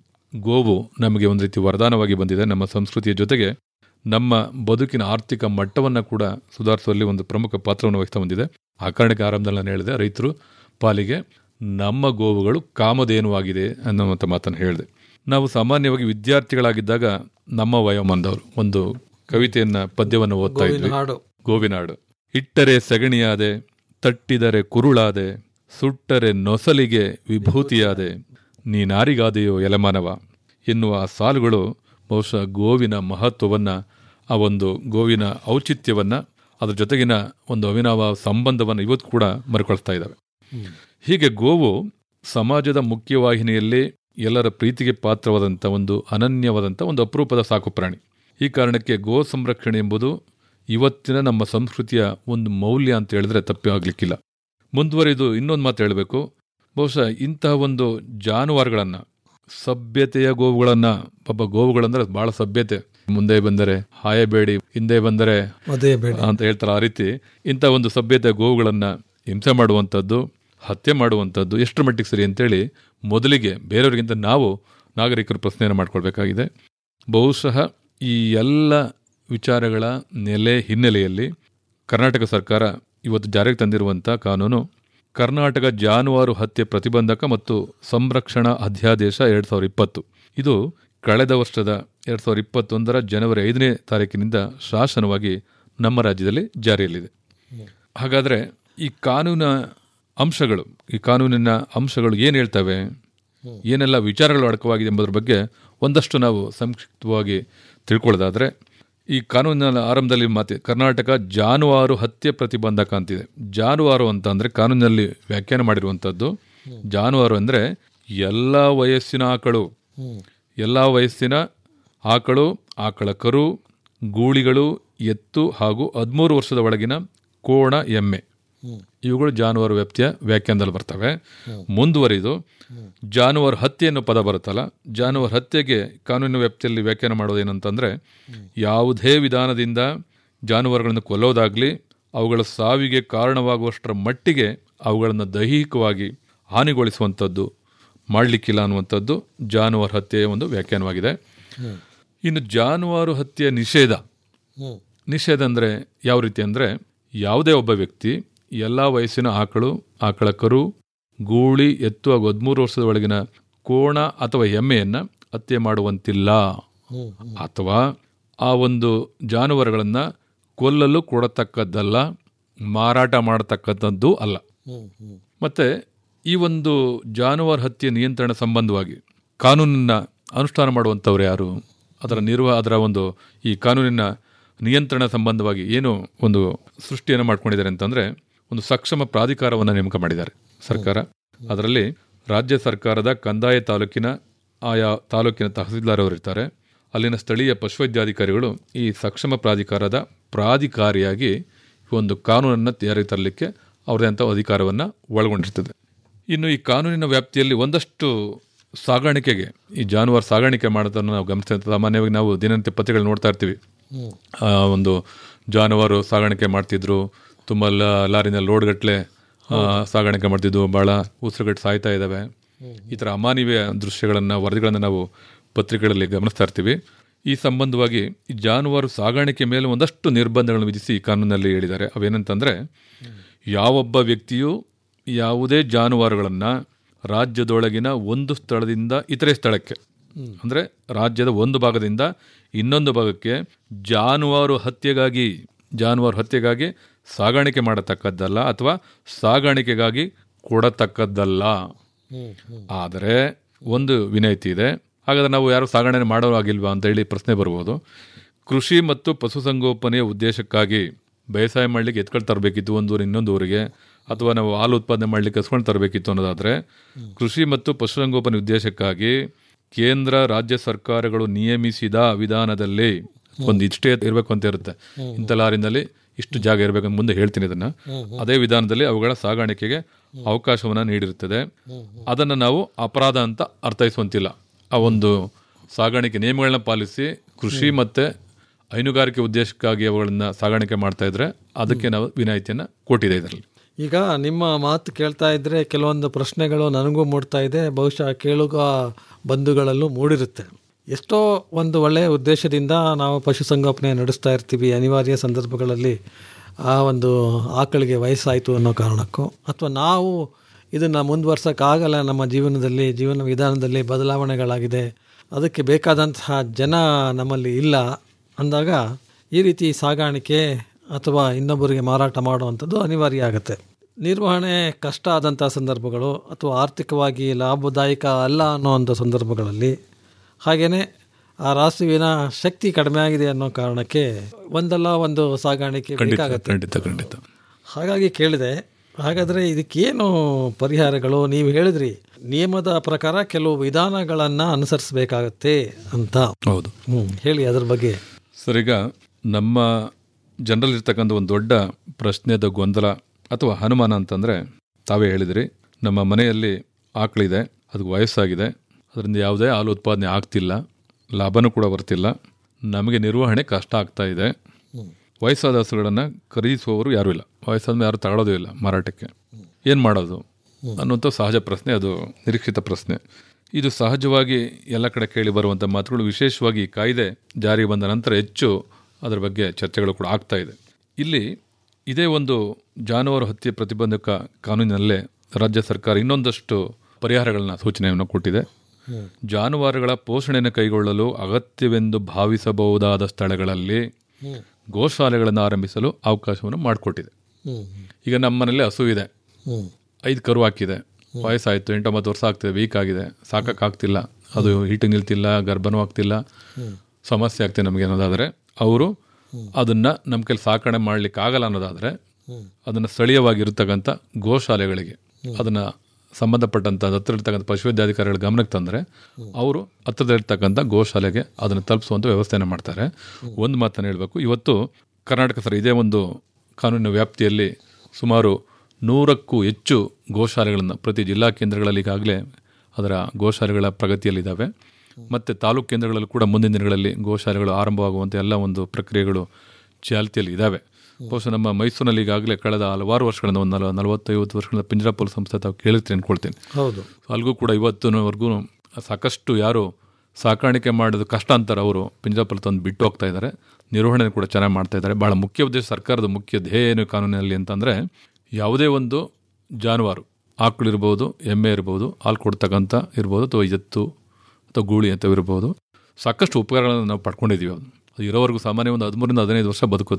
ಗೋವು ನಮಗೆ ಒಂದು ರೀತಿ ವರದಾನವಾಗಿ ಬಂದಿದೆ ನಮ್ಮ ಸಂಸ್ಕೃತಿಯ ಜೊತೆಗೆ ನಮ್ಮ ಬದುಕಿನ ಆರ್ಥಿಕ ಮಟ್ಟವನ್ನು ಕೂಡ ಸುಧಾರಿಸುವಲ್ಲಿ ಒಂದು ಪ್ರಮುಖ ಪಾತ್ರವನ್ನು ವಹಿಸ್ತಾ ಬಂದಿದೆ ಆ ಕಾರಣಕ್ಕೆ ಆರಂಭದಲ್ಲಿ ನಾನು ಹೇಳಿದೆ ರೈತರು ಪಾಲಿಗೆ ನಮ್ಮ ಗೋವುಗಳು ಕಾಮಧೇನುವಾಗಿದೆ ಅನ್ನುವಂಥ ಮಾತನ್ನು ಹೇಳಿದೆ ನಾವು ಸಾಮಾನ್ಯವಾಗಿ ವಿದ್ಯಾರ್ಥಿಗಳಾಗಿದ್ದಾಗ ನಮ್ಮ ವಯೋಮಾನದವರು ಒಂದು ಕವಿತೆಯನ್ನ ಪದ್ಯವನ್ನು ಓದ್ತಾ ಗೋವಿನ ಇದ್ವಿ ಹಾಡು. ಗೋವಿನ ಹಾಡು ಇಟ್ಟರೆ ಸಗಣಿಯಾದೆ ತಟ್ಟಿದರೆ ಕುರುಳಾದೆ ಸುಟ್ಟರೆ ನೊಸಲಿಗೆ ವಿಭೂತಿಯಾದೆ ನೀನಾರಿಗಾದೆಯೋ ಎಲೆಮಾನವ ಎನ್ನುವ ಆ ಸಾಲುಗಳು ಬಹುಶಃ ಗೋವಿನ ಮಹತ್ವವನ್ನು ಆ ಒಂದು ಗೋವಿನ ಔಚಿತ್ಯವನ್ನು ಅದ್ರ ಜೊತೆಗಿನ ಒಂದು ಅವಿನಾವ ಸಂಬಂಧವನ್ನು ಇವತ್ತು ಕೂಡ ಮರುಕಳಿಸ್ತಾ ಇದ್ದಾವೆ ಹೀಗೆ ಗೋವು ಸಮಾಜದ ಮುಖ್ಯವಾಹಿನಿಯಲ್ಲಿ ಎಲ್ಲರ ಪ್ರೀತಿಗೆ ಪಾತ್ರವಾದಂಥ ಒಂದು ಅನನ್ಯವಾದಂಥ ಒಂದು ಅಪರೂಪದ ಸಾಕು ಪ್ರಾಣಿ ಈ ಕಾರಣಕ್ಕೆ ಗೋ ಸಂರಕ್ಷಣೆ ಎಂಬುದು ಇವತ್ತಿನ ನಮ್ಮ ಸಂಸ್ಕೃತಿಯ ಒಂದು ಮೌಲ್ಯ ಅಂತ ಹೇಳಿದ್ರೆ ತಪ್ಪೇ ಆಗಲಿಕ್ಕಿಲ್ಲ ಮುಂದುವರಿದು ಇನ್ನೊಂದು ಮಾತು ಹೇಳಬೇಕು ಬಹುಶಃ ಇಂತಹ ಒಂದು ಜಾನುವಾರುಗಳನ್ನು ಸಭ್ಯತೆಯ ಗೋವುಗಳನ್ನು ಪಾಪ ಗೋವುಗಳಂದ್ರೆ ಬಹಳ ಸಭ್ಯತೆ ಮುಂದೆ ಬಂದರೆ ಹಾಯಬೇಡಿ ಹಿಂದೆ ಬಂದರೆ ಅದೇ ಬೇಡ ಅಂತ ಹೇಳ್ತಾರೆ ಆ ರೀತಿ ಇಂಥ ಒಂದು ಸಭ್ಯತೆ ಗೋವುಗಳನ್ನು ಹಿಂಸೆ ಮಾಡುವಂಥದ್ದು ಹತ್ಯೆ ಮಾಡುವಂಥದ್ದು ಎಷ್ಟು ಮಟ್ಟಿಗೆ ಸರಿ ಅಂತೇಳಿ ಮೊದಲಿಗೆ ಬೇರೆಯವರಿಗಿಂತ ನಾವು ನಾಗರಿಕರು ಪ್ರಶ್ನೆಯನ್ನು ಮಾಡ್ಕೊಳ್ಬೇಕಾಗಿದೆ ಬಹುಶಃ ಈ ಎಲ್ಲ ವಿಚಾರಗಳ ನೆಲೆ ಹಿನ್ನೆಲೆಯಲ್ಲಿ ಕರ್ನಾಟಕ ಸರ್ಕಾರ ಇವತ್ತು ಜಾರಿಗೆ ತಂದಿರುವಂಥ ಕಾನೂನು ಕರ್ನಾಟಕ ಜಾನುವಾರು ಹತ್ಯೆ ಪ್ರತಿಬಂಧಕ ಮತ್ತು ಸಂರಕ್ಷಣಾ ಅಧ್ಯಾದೇಶ ಎರಡು ಸಾವಿರದ ಇಪ್ಪತ್ತು ಇದು ಕಳೆದ ವರ್ಷದ ಎರಡು ಸಾವಿರದ ಇಪ್ಪತ್ತೊಂದರ ಜನವರಿ ಐದನೇ ತಾರೀಕಿನಿಂದ ಶಾಸನವಾಗಿ ನಮ್ಮ ರಾಜ್ಯದಲ್ಲಿ ಜಾರಿಯಲ್ಲಿದೆ ಹಾಗಾದರೆ ಈ ಕಾನೂನ ಅಂಶಗಳು ಈ ಕಾನೂನಿನ ಅಂಶಗಳು ಏನು ಹೇಳ್ತವೆ ಏನೆಲ್ಲ ವಿಚಾರಗಳು ಅಡಕವಾಗಿದೆ ಎಂಬುದರ ಬಗ್ಗೆ ಒಂದಷ್ಟು ನಾವು ಸಂಕ್ಷಿಪ್ತವಾಗಿ ತಿಳ್ಕೊಳ್ಳೋದಾದರೆ ಈ ಕಾನೂನಿನ ಆರಂಭದಲ್ಲಿ ಮಾತಿ ಕರ್ನಾಟಕ ಜಾನುವಾರು ಹತ್ಯೆ ಪ್ರತಿಬಂಧಕ ಅಂತಿದೆ ಜಾನುವಾರು ಅಂತ ಅಂದರೆ ಕಾನೂನಿನಲ್ಲಿ ವ್ಯಾಖ್ಯಾನ ಮಾಡಿರುವಂಥದ್ದು ಜಾನುವಾರು ಅಂದರೆ ಎಲ್ಲ ವಯಸ್ಸಿನ ಆಕಳು ಎಲ್ಲ ವಯಸ್ಸಿನ ಆಕಳು ಆಕಳ ಕರು ಗೂಳಿಗಳು ಎತ್ತು ಹಾಗೂ ಹದಿಮೂರು ವರ್ಷದ ಒಳಗಿನ ಕೋಣ ಎಮ್ಮೆ ಇವುಗಳು ಜಾನುವಾರು ವ್ಯಾಪ್ತಿಯ ವ್ಯಾಖ್ಯಾನದಲ್ಲಿ ಬರ್ತವೆ ಮುಂದುವರಿದು ಜಾನುವಾರು ಹತ್ಯೆ ಅನ್ನೋ ಪದ ಬರುತ್ತಲ್ಲ ಜಾನುವಾರು ಹತ್ಯೆಗೆ ಕಾನೂನಿನ ವ್ಯಾಪ್ತಿಯಲ್ಲಿ ವ್ಯಾಖ್ಯಾನ ಮಾಡೋದೇನಂತಂದ್ರೆ ಯಾವುದೇ ವಿಧಾನದಿಂದ ಜಾನುವಾರುಗಳನ್ನು ಕೊಲ್ಲೋದಾಗ್ಲಿ ಅವುಗಳ ಸಾವಿಗೆ ಕಾರಣವಾಗುವಷ್ಟರ ಮಟ್ಟಿಗೆ ಅವುಗಳನ್ನು ದೈಹಿಕವಾಗಿ ಹಾನಿಗೊಳಿಸುವಂಥದ್ದು ಮಾಡಲಿಕ್ಕಿಲ್ಲ ಅನ್ನುವಂಥದ್ದು ಜಾನುವಾರು ಹತ್ಯೆಯ ಒಂದು ವ್ಯಾಖ್ಯಾನವಾಗಿದೆ ಇನ್ನು ಜಾನುವಾರು ಹತ್ಯೆ ನಿಷೇಧ ನಿಷೇಧ ಅಂದರೆ ಯಾವ ರೀತಿ ಅಂದರೆ ಯಾವುದೇ ಒಬ್ಬ ವ್ಯಕ್ತಿ ಎಲ್ಲ ವಯಸ್ಸಿನ ಆಕಳು ಆಕಳ ಕರು ಗೂಳಿ ಎತ್ತು ಹಾಗೂ ಹದಿಮೂರು ವರ್ಷದ ಒಳಗಿನ ಕೋಣ ಅಥವಾ ಎಮ್ಮೆಯನ್ನು ಹತ್ಯೆ ಮಾಡುವಂತಿಲ್ಲ ಅಥವಾ ಆ ಒಂದು ಜಾನುವಾರುಗಳನ್ನು ಕೊಲ್ಲಲು ಕೊಡತಕ್ಕದ್ದಲ್ಲ ಮಾರಾಟ ಮಾಡತಕ್ಕಂಥದ್ದು ಅಲ್ಲ ಮತ್ತೆ ಈ ಒಂದು ಜಾನುವಾರು ಹತ್ಯೆ ನಿಯಂತ್ರಣ ಸಂಬಂಧವಾಗಿ ಕಾನೂನನ್ನ ಅನುಷ್ಠಾನ ಮಾಡುವಂಥವ್ರು ಯಾರು ಅದರ ನಿರ್ವ ಅದರ ಒಂದು ಈ ಕಾನೂನಿನ ನಿಯಂತ್ರಣ ಸಂಬಂಧವಾಗಿ ಏನು ಒಂದು ಸೃಷ್ಟಿಯನ್ನು ಮಾಡ್ಕೊಂಡಿದ್ದಾರೆ ಅಂತಂದ್ರೆ ಒಂದು ಸಕ್ಷಮ ಪ್ರಾಧಿಕಾರವನ್ನು ನೇಮಕ ಮಾಡಿದ್ದಾರೆ ಸರ್ಕಾರ ಅದರಲ್ಲಿ ರಾಜ್ಯ ಸರ್ಕಾರದ ಕಂದಾಯ ತಾಲೂಕಿನ ಆಯಾ ತಾಲೂಕಿನ ತಹಸೀಲ್ದಾರ್ ಅವರು ಇರ್ತಾರೆ ಅಲ್ಲಿನ ಸ್ಥಳೀಯ ಪಶುವೈದ್ಯಾಧಿಕಾರಿಗಳು ಈ ಸಕ್ಷಮ ಪ್ರಾಧಿಕಾರದ ಪ್ರಾಧಿಕಾರಿಯಾಗಿ ಈ ಒಂದು ಕಾನೂನನ್ನು ಜಾರಿ ತರಲಿಕ್ಕೆ ಅವರದೇ ಅಂತ ಅಧಿಕಾರವನ್ನು ಒಳಗೊಂಡಿರ್ತದೆ ಇನ್ನು ಈ ಕಾನೂನಿನ ವ್ಯಾಪ್ತಿಯಲ್ಲಿ ಒಂದಷ್ಟು ಸಾಗಾಣಿಕೆಗೆ ಈ ಜಾನುವಾರು ಸಾಗಾಣಿಕೆ ಮಾಡೋದನ್ನು ನಾವು ಗಮನಿಸ್ತೇವೆ ಸಾಮಾನ್ಯವಾಗಿ ನಾವು ದಿನನಿತ್ಯ ಪತ್ರಿಕೆಗಳು ನೋಡ್ತಾ ಇರ್ತೀವಿ ಆ, ಒಂದು ಜಾನುವಾರು ಸಾಗಾಣಿಕೆ ಮಾಡ್ತಿದ್ರು ತುಂಬ ಲ- ಲಾರಿನ ಲೋಡ್ಗಟ್ಲೆ ಆ, ಸಾಗಾಣಿಕೆ ಮಾಡ್ತಿದ್ವು ಭಾಳ ಉಸಿರುಗಟ್ಟು ಸಾಯ್ತಾ ಇದ್ದಾವೆ ಈ ಥರ ಅಮಾನವೀಯ ದೃಶ್ಯಗಳನ್ನು ವರದಿಗಳನ್ನು ನಾವು ಪತ್ರಿಕೆಗಳಲ್ಲಿ ಗಮನಿಸ್ತಾ ಇರ್ತೀವಿ ಈ ಸಂಬಂಧವಾಗಿ ಈ ಜಾನುವಾರು ಸಾಗಾಣಿಕೆ ಮೇಲೆ ಒಂದಷ್ಟು ನಿರ್ಬಂಧಗಳನ್ನು ವಿಧಿಸಿ ಈ ಕಾನೂನಲ್ಲಿ ಹೇಳಿದ್ದಾರೆ ಅವೇನಂತಂದರೆ ಯಾವೊಬ್ಬ ವ್ಯಕ್ತಿಯು ಯಾವುದೇ ಜಾನುವಾರುಗಳನ್ನು ರಾಜ್ಯದೊಳಗಿನ ಒಂದು ಸ್ಥಳದಿಂದ ಇತರೆ ಸ್ಥಳಕ್ಕೆ ಅಂದರೆ ರಾಜ್ಯದ ಒಂದು ಭಾಗದಿಂದ ಇನ್ನೊಂದು ಭಾಗಕ್ಕೆ ಜಾನುವಾರು ಹತ್ಯೆಗಾಗಿ ಜಾನುವಾರು ಹತ್ಯೆಗಾಗಿ ಸಾಗಾಣಿಕೆ ಮಾಡತಕ್ಕದ್ದಲ್ಲ ಅಥವಾ ಸಾಗಾಣಿಕೆಗಾಗಿ ಕೊಡತಕ್ಕದ್ದಲ್ಲ ಆದರೆ ಒಂದು ವಿನಾಯಿತಿ ಇದೆ ಹಾಗಾದ್ರೆ ನಾವು ಯಾರು ಸಾಗಣೆ ಮಾಡೋ ಆಗಿಲ್ವಾ ಅಂತ ಹೇಳಿ ಪ್ರಶ್ನೆ ಬರ್ಬೋದು ಕೃಷಿ ಮತ್ತು ಪಶುಸಂಗೋಪನೆಯ ಉದ್ದೇಶಕ್ಕಾಗಿ ಬೇಸಾಯ ಮಾಡಲಿಕ್ಕೆ ಎತ್ಕೊಂಡು ತರಬೇಕಿತ್ತು ಒಂದು ಊರು ಇನ್ನೊಂದು ಊರಿಗೆ ಅಥವಾ ನಾವು ಹಾಲು ಉತ್ಪಾದನೆ ಮಾಡಲಿಕ್ಕೆ ಎಸ್ಕೊಂಡು ತರಬೇಕಿತ್ತು ಅನ್ನೋದಾದರೆ ಕೃಷಿ ಮತ್ತು ಪಶುಸಂಗೋಪನೆ ಉದ್ದೇಶಕ್ಕಾಗಿ ಕೇಂದ್ರ ರಾಜ್ಯ ಸರ್ಕಾರಗಳು ನಿಯಮಿಸಿದ ವಿಧಾನದಲ್ಲಿ ಒಂದು ಇಷ್ಟೇ ಇರಬೇಕು ಅಂತ ಇರುತ್ತೆ ಇಂಥ ಲಾರಿನಲ್ಲಿ ಇಷ್ಟು ಜಾಗ ಇರಬೇಕಂತ ಮುಂದೆ ಹೇಳ್ತೀನಿ ಇದನ್ನ ಅದೇ ವಿಧಾನದಲ್ಲಿ ಅವುಗಳ ಸಾಗಾಣಿಕೆಗೆ ಅವಕಾಶವನ್ನು ನೀಡಿರುತ್ತದೆ ಅದನ್ನು ನಾವು ಅಪರಾಧ ಅಂತ ಅರ್ಥೈಸುವಂತಿಲ್ಲ ಆ ಒಂದು ಸಾಗಾಣಿಕೆ ನಿಯಮಗಳನ್ನ ಪಾಲಿಸಿ ಕೃಷಿ ಮತ್ತೆ ಹೈನುಗಾರಿಕೆ ಉದ್ದೇಶಕ್ಕಾಗಿ ಅವುಗಳನ್ನ ಸಾಗಾಣಿಕೆ ಮಾಡ್ತಾ ಇದ್ರೆ ಅದಕ್ಕೆ ನಾವು ವಿನಾಯಿತಿಯನ್ನು ಕೊಟ್ಟಿದೆ ಇದರಲ್ಲಿ ಈಗ ನಿಮ್ಮ ಮಾತು ಕೇಳ್ತಾ ಇದ್ರೆ ಕೆಲವೊಂದು ಪ್ರಶ್ನೆಗಳು ನನಗೂ ಮೂಡ್ತಾ ಇದೆ ಬಹುಶಃ ಕೇಳುಗ ಬಂಧುಗಳಲ್ಲೂ ಮೂಡಿರುತ್ತೆ ಎಷ್ಟೋ ಒಂದು ಒಳ್ಳೆಯ ಉದ್ದೇಶದಿಂದ ನಾವು ಪಶುಸಂಗೋಪನೆ ನಡೆಸ್ತಾ ಇರ್ತೀವಿ ಅನಿವಾರ್ಯ ಸಂದರ್ಭಗಳಲ್ಲಿ ಆ ಒಂದು ಆಕಳಿಗೆ ವಯಸ್ಸಾಯಿತು ಅನ್ನೋ ಕಾರಣಕ್ಕೂ ಅಥವಾ ನಾವು ಇದನ್ನು ಮುಂದುವರ್ಸೋಕ್ಕಾಗಲ್ಲ ನಮ್ಮ ಜೀವನದಲ್ಲಿ ಜೀವನ ವಿಧಾನದಲ್ಲಿ ಬದಲಾವಣೆಗಳಾಗಿದೆ ಅದಕ್ಕೆ ಬೇಕಾದಂತಹ ಜನ ನಮ್ಮಲ್ಲಿ ಇಲ್ಲ ಅಂದಾಗ ಈ ರೀತಿ ಸಾಗಾಣಿಕೆ ಅಥವಾ ಇನ್ನೊಬ್ಬರಿಗೆ ಮಾರಾಟ ಮಾಡುವಂಥದ್ದು ಅನಿವಾರ್ಯ ಆಗುತ್ತೆ ನಿರ್ವಹಣೆ ಕಷ್ಟ ಆದಂಥ ಸಂದರ್ಭಗಳು ಅಥವಾ ಆರ್ಥಿಕವಾಗಿ ಲಾಭದಾಯಕ ಅಲ್ಲ ಅನ್ನೋವಂಥ ಸಂದರ್ಭಗಳಲ್ಲಿ ಹಾಗೆಯೇ ಆ ರಾಸುವಿನ ಶಕ್ತಿ ಕಡಿಮೆ ಆಗಿದೆ ಅನ್ನೋ ಕಾರಣಕ್ಕೆ ಒಂದಲ್ಲ ಒಂದು ಸಾಗಾಣಿಕೆ ಖಂಡಿತ ಬೇಕಾಗತ್ತೆ ಖಂಡಿತ ಖಂಡಿತ ಹಾಗಾಗಿ ಕೇಳಿದೆ ಹಾಗಾದರೆ ಇದಕ್ಕೇನು ಪರಿಹಾರಗಳು ನೀವು ಹೇಳಿದ್ರಿ ನಿಯಮದ ಪ್ರಕಾರ ಕೆಲವು ವಿಧಾನಗಳನ್ನು ಅನುಸರಿಸಬೇಕಾಗತ್ತೆ ಅಂತ ಹೌದು ಹ್ಞೂ ಹೇಳಿ ಅದ್ರ ಬಗ್ಗೆ ಸರ್ ಈಗ ನಮ್ಮ ಜನರಲ್ಲಿರ್ತಕ್ಕಂಥ ಒಂದು ದೊಡ್ಡ ಪ್ರಶ್ನೆದ ಗೊಂದಲ ಅಥವಾ ಅನುಮಾನ ಅಂತಂದರೆ ತಾವೇ ಹೇಳಿದ್ರಿ ನಮ್ಮ ಮನೆಯಲ್ಲಿ ಆಕಳಿದೆ ಅದಕ್ಕೆ ವಯಸ್ಸಾಗಿದೆ ಅದರಿಂದ ಯಾವುದೇ ಹಾಲು ಉತ್ಪಾದನೆ ಆಗ್ತಿಲ್ಲ ಲಾಭನೂ ಕೂಡ ಬರ್ತಿಲ್ಲ ನಮಗೆ ನಿರ್ವಹಣೆ ಕಷ್ಟ ಆಗ್ತಾ ಇದೆ ವಯಸ್ಸಾದ ಹಸುಗಳನ್ನು ಖರೀದಿಸುವವರು ಯಾರೂ ಇಲ್ಲ ವಯಸ್ಸಾದ ಯಾರು ತಗೊಳ್ಳೋದೇ ಇಲ್ಲ ಮಾರಾಟಕ್ಕೆ ಏನು ಮಾಡೋದು ಅನ್ನುವಂಥ ಸಹಜ ಪ್ರಶ್ನೆ ಅದು ನಿರೀಕ್ಷಿತ ಪ್ರಶ್ನೆ ಇದು ಸಹಜವಾಗಿ ಎಲ್ಲ ಕಡೆ ಕೇಳಿ ಬರುವಂಥ ಮಾತುಗಳು ವಿಶೇಷವಾಗಿ ಈ ಕಾಯ್ದೆ ಜಾರಿಗೆ ಬಂದ ನಂತರ ಹೆಚ್ಚು ಅದರ ಬಗ್ಗೆ ಚರ್ಚೆಗಳು ಕೂಡ ಆಗ್ತಾ ಇದೆ ಇಲ್ಲಿ ಇದೇ ಒಂದು ಜಾನುವಾರು ಹತ್ಯೆ ಪ್ರತಿಬಂಧಕ ಕಾನೂನಿನಲ್ಲೇ ರಾಜ್ಯ ಸರ್ಕಾರ ಇನ್ನೊಂದಷ್ಟು ಪರಿಹಾರಗಳನ್ನ ಸೂಚನೆಯನ್ನು ಕೊಟ್ಟಿದೆ ಜಾನುವಾರುಗಳ ಪೋಷಣೆಯನ್ನು ಕೈಗೊಳ್ಳಲು ಅಗತ್ಯವೆಂದು ಭಾವಿಸಬಹುದಾದ ಸ್ಥಳಗಳಲ್ಲಿ ಗೋಶಾಲೆಗಳನ್ನು ಆರಂಭಿಸಲು ಅವಕಾಶವನ್ನು ಮಾಡಿಕೊಟ್ಟಿದೆ ಈಗ ನಮ್ಮ ಮನೇಲಿ ಹಸು ಇದೆ ಐದು ಕರು ಹಾಕಿದೆ ವಯಸ್ಸಾಯಿತು ಎಂಟೊಂಬತ್ತು ವರ್ಷ ಆಗ್ತಿದೆ ವೀಕ್ ಆಗಿದೆ ಸಾಕಾಗ್ತಿಲ್ಲ ಅದು ಹೀಟಿಂಗ್ ನಿಲ್ತಿಲ್ಲ ಗರ್ಭನೂ ಆಗ್ತಿಲ್ಲ ಸಮಸ್ಯೆ ಆಗ್ತಿದೆ ನಮಗೆ ಅನ್ನೋದಾದರೆ ಅವರು ಅದನ್ನ ನಮ್ಮ ಕೈಲಿ ಸಾಕಣೆ ಮಾಡ್ಲಿಕ್ಕೆ ಆಗಲ್ಲ ಅನ್ನೋದಾದರೆ ಅದನ್ನ ಸ್ಥಳೀಯವಾಗಿರ್ತಕ್ಕಂಥ ಗೋಶಾಲೆಗಳಿಗೆ ಅದನ್ನ ಸಂಬಂಧಪಟ್ಟಂತ ಹತ್ತಿರತಕ್ಕಂಥ ಪಶುವೈದ್ಯಾಧಿಕಾರಿಗಳ ಗಮನಕ್ಕೆ ತಂದರೆ ಅವರು ಹತ್ತಿರದಲ್ಲಿರ್ತಕ್ಕಂಥ ಗೋಶಾಲೆಗೆ ಅದನ್ನು ತಲುಪಿಸುವಂಥ ವ್ಯವಸ್ಥೆಯನ್ನು ಮಾಡ್ತಾರೆ ಒಂದು ಮಾತನ್ನು ಹೇಳಬೇಕು ಇವತ್ತು ಕರ್ನಾಟಕ ಸರ್ ಇದೇ ಒಂದು ಕಾನೂನಿನ ವ್ಯಾಪ್ತಿಯಲ್ಲಿ ಸುಮಾರು ನೂರಕ್ಕೂ ಹೆಚ್ಚು ಗೋಶಾಲೆಗಳನ್ನು ಪ್ರತಿ ಜಿಲ್ಲಾ ಕೇಂದ್ರಗಳಲ್ಲಿ ಈಗಾಗಲೇ ಅದರ ಗೋಶಾಲೆಗಳ ಪ್ರಗತಿಯಲ್ಲಿದ್ದಾವೆ ಮತ್ತು ತಾಲೂಕು ಕೇಂದ್ರಗಳಲ್ಲೂ ಕೂಡ ಮುಂದಿನ ದಿನಗಳಲ್ಲಿ ಗೋಶಾಲೆಗಳು ಆರಂಭವಾಗುವಂಥ ಎಲ್ಲ ಒಂದು ಪ್ರಕ್ರಿಯೆಗಳು ಚಾಲ್ತಿಯಲ್ಲಿ ಇದ್ದಾವೆ ಬಹುಶಃ ನಮ್ಮ ಮೈಸೂರಿನಲ್ಲಿ ಈಗಾಗಲೇ ಕಳೆದ ಹಲವಾರು ವರ್ಷಗಳಿಂದ ಒಂದು ನಲ ನಲವತ್ತೈವತ್ತು ವರ್ಷಗಳಿಂದ ಪಿಂಜರಾಪುರ ಸಂಸ್ಥೆ ತಾವು ಕೇಳಿರ್ತೀನಿ ಅನ್ಕೊಳ್ತೀನಿ ಹೌದು ಅಲ್ಲಿಗೂ ಕೂಡ ಇವತ್ತಿನವರೆಗೂ ಸಾಕಷ್ಟು ಯಾರು ಸಾಕಾಣಿಕೆ ಮಾಡೋದು ಕಷ್ಟ ಅಂತಾರೆ ಅವರು ಪಿಂಜರಾಪುರ ತಂದು ಬಿಟ್ಟು ಹೋಗ್ತಾ ಇದ್ದಾರೆ ನಿರ್ವಹಣೆ ಕೂಡ ಚೆನ್ನಾಗಿ ಮಾಡ್ತಾ ಇದ್ದಾರೆ ಭಾಳ ಮುಖ್ಯ ಉದ್ದೇಶ ಸರ್ಕಾರದ ಮುಖ್ಯ ಧ್ಯೇಯ ಏನು ಕಾನೂನಿನಲ್ಲಿ ಅಂತಂದರೆ ಯಾವುದೇ ಒಂದು ಜಾನುವಾರು ಆಕಳಿರ್ಬೋದು ಎಮ್ಮೆ ಇರ್ಬೋದು ಹಾಲು ಕೊಡ್ತಕ್ಕಂಥ ಇರ್ಬೋದು ಅಥವಾ ಎತ್ತು ಅಥವಾ ಗೂಳಿ ಅಂತ ಇರ್ಬೋದು ಸಾಕಷ್ಟು ಉಪಕಾರಗಳನ್ನು ನಾವು ಪಡ್ಕೊಂಡಿದ್ದೀವಿ ಅದು ಅದು ಇರೋವರೆಗೂ ಸಾಮಾನ್ಯ ಒಂದು ಹದಿಮೂರಿಂದ ಹದಿನೈದು ವರ್ಷ ಬದುಕುತ್ತೆ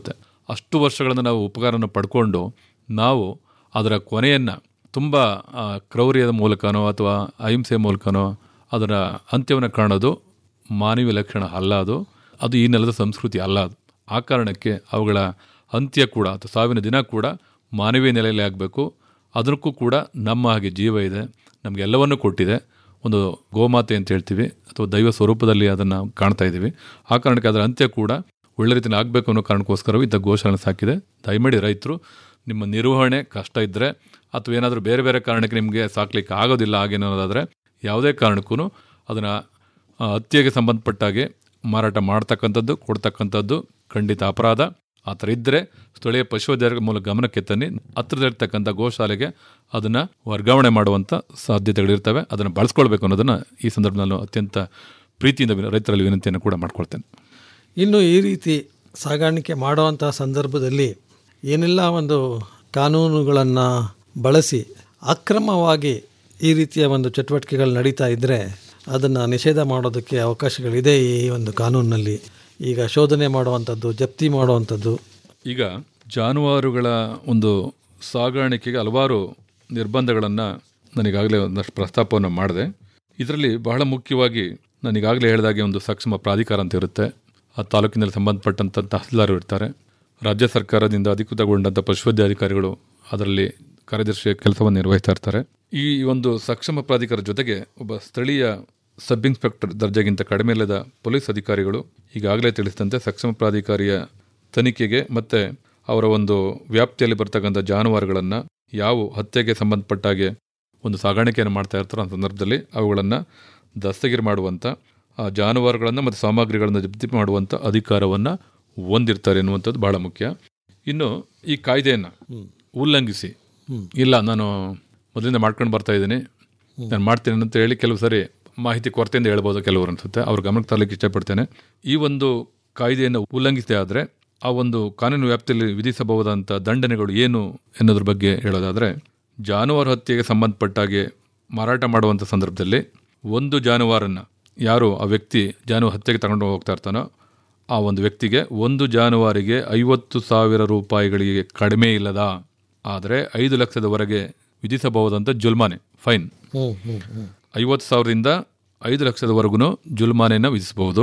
ಅಷ್ಟು ವರ್ಷಗಳನ್ನು ನಾವು ಉಪಕಾರನ ಪಡ್ಕೊಂಡು ನಾವು ಅದರ ಕೊನೆಯನ್ನು ತುಂಬ ಆ, ಕ್ರೌರ್ಯದ ಮೂಲಕನೋ ಅಥವಾ ಅಹಿಂಸೆ ಮೂಲಕನೋ ಅದರ ಅಂತ್ಯವನ್ನು ಕಾಣೋದು ಮಾನವೀಯ ಲಕ್ಷಣ ಅಲ್ಲ ಅದು ಅದು ಈ ನೆಲದ ಸಂಸ್ಕೃತಿ ಅಲ್ಲ ಅದು ಆ ಕಾರಣಕ್ಕೆ ಅವುಗಳ ಅಂತ್ಯ ಕೂಡ ಅಥವಾ ಸಾವಿನ ದಿನ ಕೂಡ ಮಾನವೀಯ ನೆಲೆಯಲ್ಲಿ ಆಗಬೇಕು ಅದಕ್ಕೂ ಕೂಡ ನಮ್ಮ ಹಾಗೆ ಜೀವ ಇದೆ ನಮಗೆಲ್ಲವನ್ನೂ ಕೊಟ್ಟಿದೆ ಒಂದು ಗೋಮಾತೆ ಅಂತ ಹೇಳ್ತೀವಿ ಅಥವಾ ದೈವ ಸ್ವರೂಪದಲ್ಲಿ ಅದನ್ನು ಕಾಣ್ತಾ ಇದ್ದೀವಿ ಆ ಕಾರಣಕ್ಕೆ ಅದರ ಅಂತ್ಯ ಕೂಡ ಒಳ್ಳೆ ರೀತಿಯಲ್ಲಿ ಆಗಬೇಕು ಅನ್ನೋ ಕಾರಣಕ್ಕೋಸ್ಕರವೂ ಇಂಥ ಗೋಶಾಲೆ ಸಾಕಿದೆ ದಯಮಾಡಿ ರೈತರು ನಿಮ್ಮ ನಿರ್ವಹಣೆ ಕಷ್ಟ ಇದ್ದರೆ ಅಥವಾ ಏನಾದರೂ ಬೇರೆ ಬೇರೆ ಕಾರಣಕ್ಕೆ ನಿಮಗೆ ಸಾಕ್ಲಿಕ್ಕೆ ಆಗೋದಿಲ್ಲ ಹಾಗೇನೋದಾದರೆ ಯಾವುದೇ ಕಾರಣಕ್ಕೂ ಅದನ್ನು ಹತ್ಯೆಗೆ ಸಂಬಂಧಪಟ್ಟಾಗೆ ಮಾರಾಟ ಮಾಡ್ತಕ್ಕಂಥದ್ದು ಕೊಡ್ತಕ್ಕಂಥದ್ದು ಖಂಡಿತ ಅಪರಾಧ ಆ ಥರ ಇದ್ದರೆ ಸ್ಥಳೀಯ ಪಶುವೈದ್ಯರ ಮೂಲಕ ಗಮನಕ್ಕೆ ತನ್ನಿ ಹತ್ರದಲ್ಲಿರ್ತಕ್ಕಂಥ ಗೋಶಾಲೆಗೆ ಅದನ್ನು ವರ್ಗಾವಣೆ ಮಾಡುವಂಥ ಸಾಧ್ಯತೆಗಳಿರ್ತವೆ ಅದನ್ನು ಬಳಸ್ಕೊಳ್ಬೇಕು ಅನ್ನೋದನ್ನು ಈ ಸಂದರ್ಭದಲ್ಲಿ ನಾನು ಅತ್ಯಂತ ಪ್ರೀತಿಯಿಂದ ವಿನ- ರೈತರಲ್ಲಿ ವಿನಂತಿಯನ್ನು ಕೂಡ ಮಾಡ್ಕೊಳ್ತೇನೆ ಇನ್ನು ಈ ರೀತಿ ಸಾಗಾಣಿಕೆ ಮಾಡುವಂಥ ಸಂದರ್ಭದಲ್ಲಿ ಏನೆಲ್ಲ ಒಂದು ಕಾನೂನುಗಳನ್ನು ಬಳಸಿ ಅಕ್ರಮವಾಗಿ ಈ ರೀತಿಯ ಒಂದು ಚಟುವಟಿಕೆಗಳು ನಡೀತಾ ಇದ್ದರೆ ಅದನ್ನು ನಿಷೇಧ ಮಾಡೋದಕ್ಕೆ ಅವಕಾಶಗಳಿದೆ ಈ ಒಂದು ಕಾನೂನಿನಲ್ಲಿ ಈಗ ಶೋಧನೆ ಮಾಡುವಂಥದ್ದು ಜಪ್ತಿ ಮಾಡುವಂಥದ್ದು ಈಗ ಜಾನುವಾರುಗಳ ಒಂದು ಸಾಗಾಣಿಕೆಗೆ ಹಲವಾರು ನಿರ್ಬಂಧಗಳನ್ನು ನನಗಾಗಲೇ ಒಂದಷ್ಟು ಪ್ರಸ್ತಾಪವನ್ನು ಮಾಡಿದೆ ಇದರಲ್ಲಿ ಬಹಳ ಮುಖ್ಯವಾಗಿ ನನಗಾಗಲೇ ಹೇಳಿದಾಗೆ ಒಂದು ಸಕ್ಷಮ ಪ್ರಾಧಿಕಾರ ಅಂತ ಇರುತ್ತೆ ಆ ತಾಲೂಕಿನಲ್ಲಿ ಸಂಬಂಧಪಟ್ಟಂಥ ತಹಸೀಲ್ದಾರರು ಇರ್ತಾರೆ ರಾಜ್ಯ ಸರ್ಕಾರದಿಂದ ಅಧಿಕೃತಗೊಂಡಂಥ ಪಶುವೈದ್ಯ ಅಧಿಕಾರಿಗಳು ಅದರಲ್ಲಿ ಕಾರ್ಯದರ್ಶಿಯ ಕೆಲಸವನ್ನು ನಿರ್ವಹಿಸ್ತಾ ಇರ್ತಾರೆ ಈ ಒಂದು ಸಕ್ಷಮ ಪ್ರಾಧಿಕಾರ ಜೊತೆಗೆ ಒಬ್ಬ ಸ್ಥಳೀಯ ಸಬ್ ಇನ್ಸ್ಪೆಕ್ಟರ್ ದರ್ಜೆಗಿಂತ ಕಡಿಮೆ ಇಲ್ಲದ ಪೊಲೀಸ್ ಅಧಿಕಾರಿಗಳು ಈಗಾಗಲೇ ತಿಳಿಸಿದಂತೆ ಸಕ್ಷಮ ಪ್ರಾಧಿಕಾರಿಯ ತನಿಖೆಗೆ ಮತ್ತು ಅವರ ಒಂದು ವ್ಯಾಪ್ತಿಯಲ್ಲಿ ಬರ್ತಕ್ಕಂಥ ಜಾನುವಾರುಗಳನ್ನು ಯಾವ ಹತ್ಯೆಗೆ ಸಂಬಂಧಪಟ್ಟಾಗೆ ಒಂದು ಸಾಗಾಣಿಕೆಯನ್ನು ಮಾಡ್ತಾ ಇರ್ತಾರೋ ಆ ಸಂದರ್ಭದಲ್ಲಿ ಅವುಗಳನ್ನು ದಸ್ತಗಿರಿ ಮಾಡುವಂಥ ಆ ಜಾನುವಾರುಗಳನ್ನು ಮತ್ತು ಸಾಮಗ್ರಿಗಳನ್ನು ಜಪ್ತಿ ಮಾಡುವಂಥ ಅಧಿಕಾರವನ್ನು ಹೊಂದಿರ್ತಾರೆ ಎನ್ನುವಂಥದ್ದು ಬಹಳ ಮುಖ್ಯ ಇನ್ನು ಈ ಕಾಯ್ದೆಯನ್ನು ಉಲ್ಲಂಘಿಸಿ ಇಲ್ಲ ನಾನು ಮೊದಲಿಂದ ಮಾಡ್ಕೊಂಡು ಬರ್ತಾ ಇದ್ದೀನಿ ನಾನು ಮಾಡ್ತೀನಿ ಅಂತ ಹೇಳಿ ಕೆಲವು ಸರಿ ಮಾಹಿತಿ ಕೊರತೆಯಿಂದ ಹೇಳ್ಬೋದು ಕೆಲವರು ಅನ್ಸುತ್ತೆ ಅವ್ರ ಗಮನಕ್ಕೆ ತರಲಿಕ್ಕೆ ಇಷ್ಟಪಡ್ತೇನೆ ಈ ಒಂದು ಕಾಯ್ದೆಯನ್ನು ಉಲ್ಲಂಘಿಸಿದೆ ಆದರೆ ಆ ಒಂದು ಕಾನೂನು ವ್ಯಾಪ್ತಿಯಲ್ಲಿ ವಿಧಿಸಬಹುದಾದಂಥ ದಂಡನೆಗಳು ಏನು ಎನ್ನುವುದ್ರ ಬಗ್ಗೆ ಹೇಳೋದಾದರೆ ಜಾನುವಾರು ಹತ್ಯೆಗೆ ಸಂಬಂಧಪಟ್ಟಾಗೆ ಮಾರಾಟ ಮಾಡುವಂಥ ಸಂದರ್ಭದಲ್ಲಿ ಒಂದು ಜಾನುವಾರನ್ನು ಯಾರು ಆ ವ್ಯಕ್ತಿ ಜಾನುವಾರು ಹತ್ಯೆಗೆ ತಗೊಂಡು ಹೋಗ್ತಾ ಇರ್ತಾನೋ ಆ ಒಂದು ವ್ಯಕ್ತಿಗೆ ಒಂದು ಜಾನುವಾರಿಗೆ ಐವತ್ತು ಸಾವಿರ ರೂಪಾಯಿಗಳಿಗೆ ಕಡಿಮೆ ಇಲ್ಲದ ಆದರೆ ಐದು ಲಕ್ಷದವರೆಗೆ ವಿಧಿಸಬಹುದಂತ ಜುಲ್ಮಾನೆ ಫೈನ್ ಹ್ಞೂ ಹ್ಞೂ ಹ್ಞೂ ಐವತ್ತು ಸಾವಿರದಿಂದ ಐದು ಲಕ್ಷದವರೆಗೂ ಜುಲ್ಮಾನೆಯನ್ನು ವಿಧಿಸಬಹುದು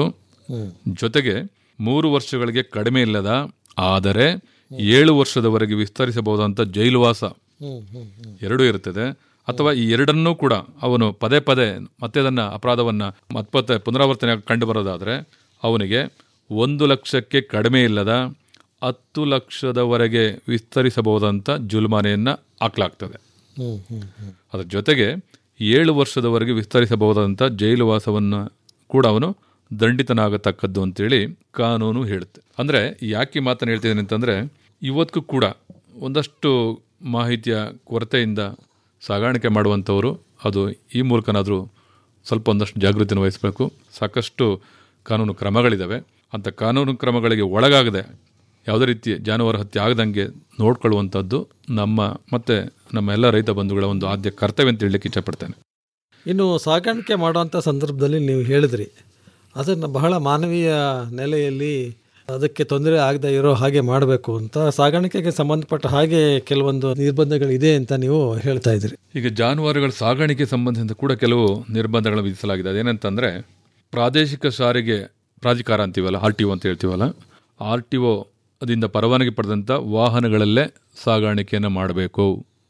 ಜೊತೆಗೆ ಮೂರು ವರ್ಷಗಳಿಗೆ ಕಡಿಮೆ ಇಲ್ಲದ ಆದರೆ ಏಳು ವರ್ಷದವರೆಗೆ ವಿಸ್ತರಿಸಬಹುದಂತ ಜೈಲುವಾಸ ಹ್ಞೂ ಹ್ಞೂ ಹ್ಞೂ ಎರಡೂ ಇರುತ್ತದೆ ಅಥವಾ ಈ ಎರಡನ್ನೂ ಕೂಡ ಅವನು ಪದೇ ಪದೇ ಮತ್ತೆ ಅದನ್ನು ಅಪರಾಧವನ್ನು ಮತ್ತೆ ಪುನರಾವರ್ತನೆ ಕಂಡು ಬರೋದಾದರೆ ಅವನಿಗೆ ಒಂದು ಲಕ್ಷಕ್ಕೆ ಕಡಿಮೆ ಇಲ್ಲದ ಹತ್ತು ಲಕ್ಷದವರೆಗೆ ವಿಸ್ತರಿಸಬಹುದಂತ ಜುಲ್ಮಾನೆಯನ್ನು ಹಾಕಲಾಗ್ತದೆ ಹ್ಞೂ ಹ್ಞೂ ಹ್ಞೂ ಅದರ ಜೊತೆಗೆ ಏಳು ವರ್ಷದವರೆಗೆ ವಿಸ್ತರಿಸಬಹುದಾದಂಥ ಜೈಲುವಾಸವನ್ನು ಕೂಡ ಅವನು ದಂಡಿತನಾಗತಕ್ಕದ್ದು ಅಂತೇಳಿ ಕಾನೂನು ಹೇಳುತ್ತೆ ಅಂದರೆ ಯಾಕೆ ಈ ಮಾತನ್ನು ಹೇಳ್ತಿದ್ದೀನಿ ಅಂತಂದರೆ ಇವತ್ತಿಗೂ ಕೂಡ ಒಂದಷ್ಟು ಮಾಹಿತಿಯ ಕೊರತೆಯಿಂದ ಸಾಗಾಣಿಕೆ ಮಾಡುವಂಥವರು ಅದು ಈ ಮೂಲಕನಾದರೂ ಸ್ವಲ್ಪ ಒಂದಷ್ಟು ಜಾಗೃತಿಯನ್ನು ವಹಿಸಬೇಕು ಸಾಕಷ್ಟು ಕಾನೂನು ಕ್ರಮಗಳಿದ್ದಾವೆ ಅಂಥ ಕಾನೂನು ಕ್ರಮಗಳಿಗೆ ಒಳಗಾಗದೆ ಯಾವುದೇ ರೀತಿ ಜಾನುವಾರು ಹತ್ಯೆ ಆಗದಂಗೆ ನೋಡ್ಕೊಳ್ಳುವಂಥದ್ದು ನಮ್ಮ ಮತ್ತು ನಮ್ಮ ಎಲ್ಲ ರೈತ ಬಂಧುಗಳ ಒಂದು ಆದ್ಯ ಕರ್ತವ್ಯ ಅಂತ ಹೇಳಲಿಕ್ಕೆ ಇಷ್ಟಪಡ್ತೇನೆ ಇನ್ನು ಸಾಗಾಣಿಕೆ ಮಾಡುವಂಥ ಸಂದರ್ಭದಲ್ಲಿ ನೀವು ಹೇಳಿದ್ರಿ ಅದನ್ನು ಬಹಳ ಮಾನವೀಯ ನೆಲೆಯಲ್ಲಿ ಅದಕ್ಕೆ ತೊಂದರೆ ಆಗದೆ ಇರೋ ಹಾಗೆ ಮಾಡಬೇಕು ಅಂತ ಸಾಗಾಣಿಕೆಗೆ ಸಂಬಂಧಪಟ್ಟ ಹಾಗೆ ಕೆಲವೊಂದು ನಿರ್ಬಂಧಗಳಿದೆ ಅಂತ ನೀವು ಹೇಳ್ತಾ ಇದ್ರಿ ಈಗ ಜಾನುವಾರುಗಳ ಸಾಗಾಣಿಕೆ ಸಂಬಂಧಿಸಿದ ಕೂಡ ಕೆಲವು ನಿರ್ಬಂಧಗಳನ್ನು ವಿಧಿಸಲಾಗಿದೆ ಅದೇನಂತಂದರೆ ಪ್ರಾದೇಶಿಕ ಸಾರಿಗೆ ಪ್ರಾಧಿಕಾರ ಅಂತೀವಲ್ಲ ಆರ್ ಟಿ ಒ ಅಂತ ಹೇಳ್ತೀವಲ್ಲ ಆರ್ ಟಿ ಒ ಅದಿಂದ ಪರವಾನಗಿ ಪಡೆದಂಥ ವಾಹನಗಳಲ್ಲೇ ಸಾಗಾಣಿಕೆಯನ್ನು ಮಾಡಬೇಕು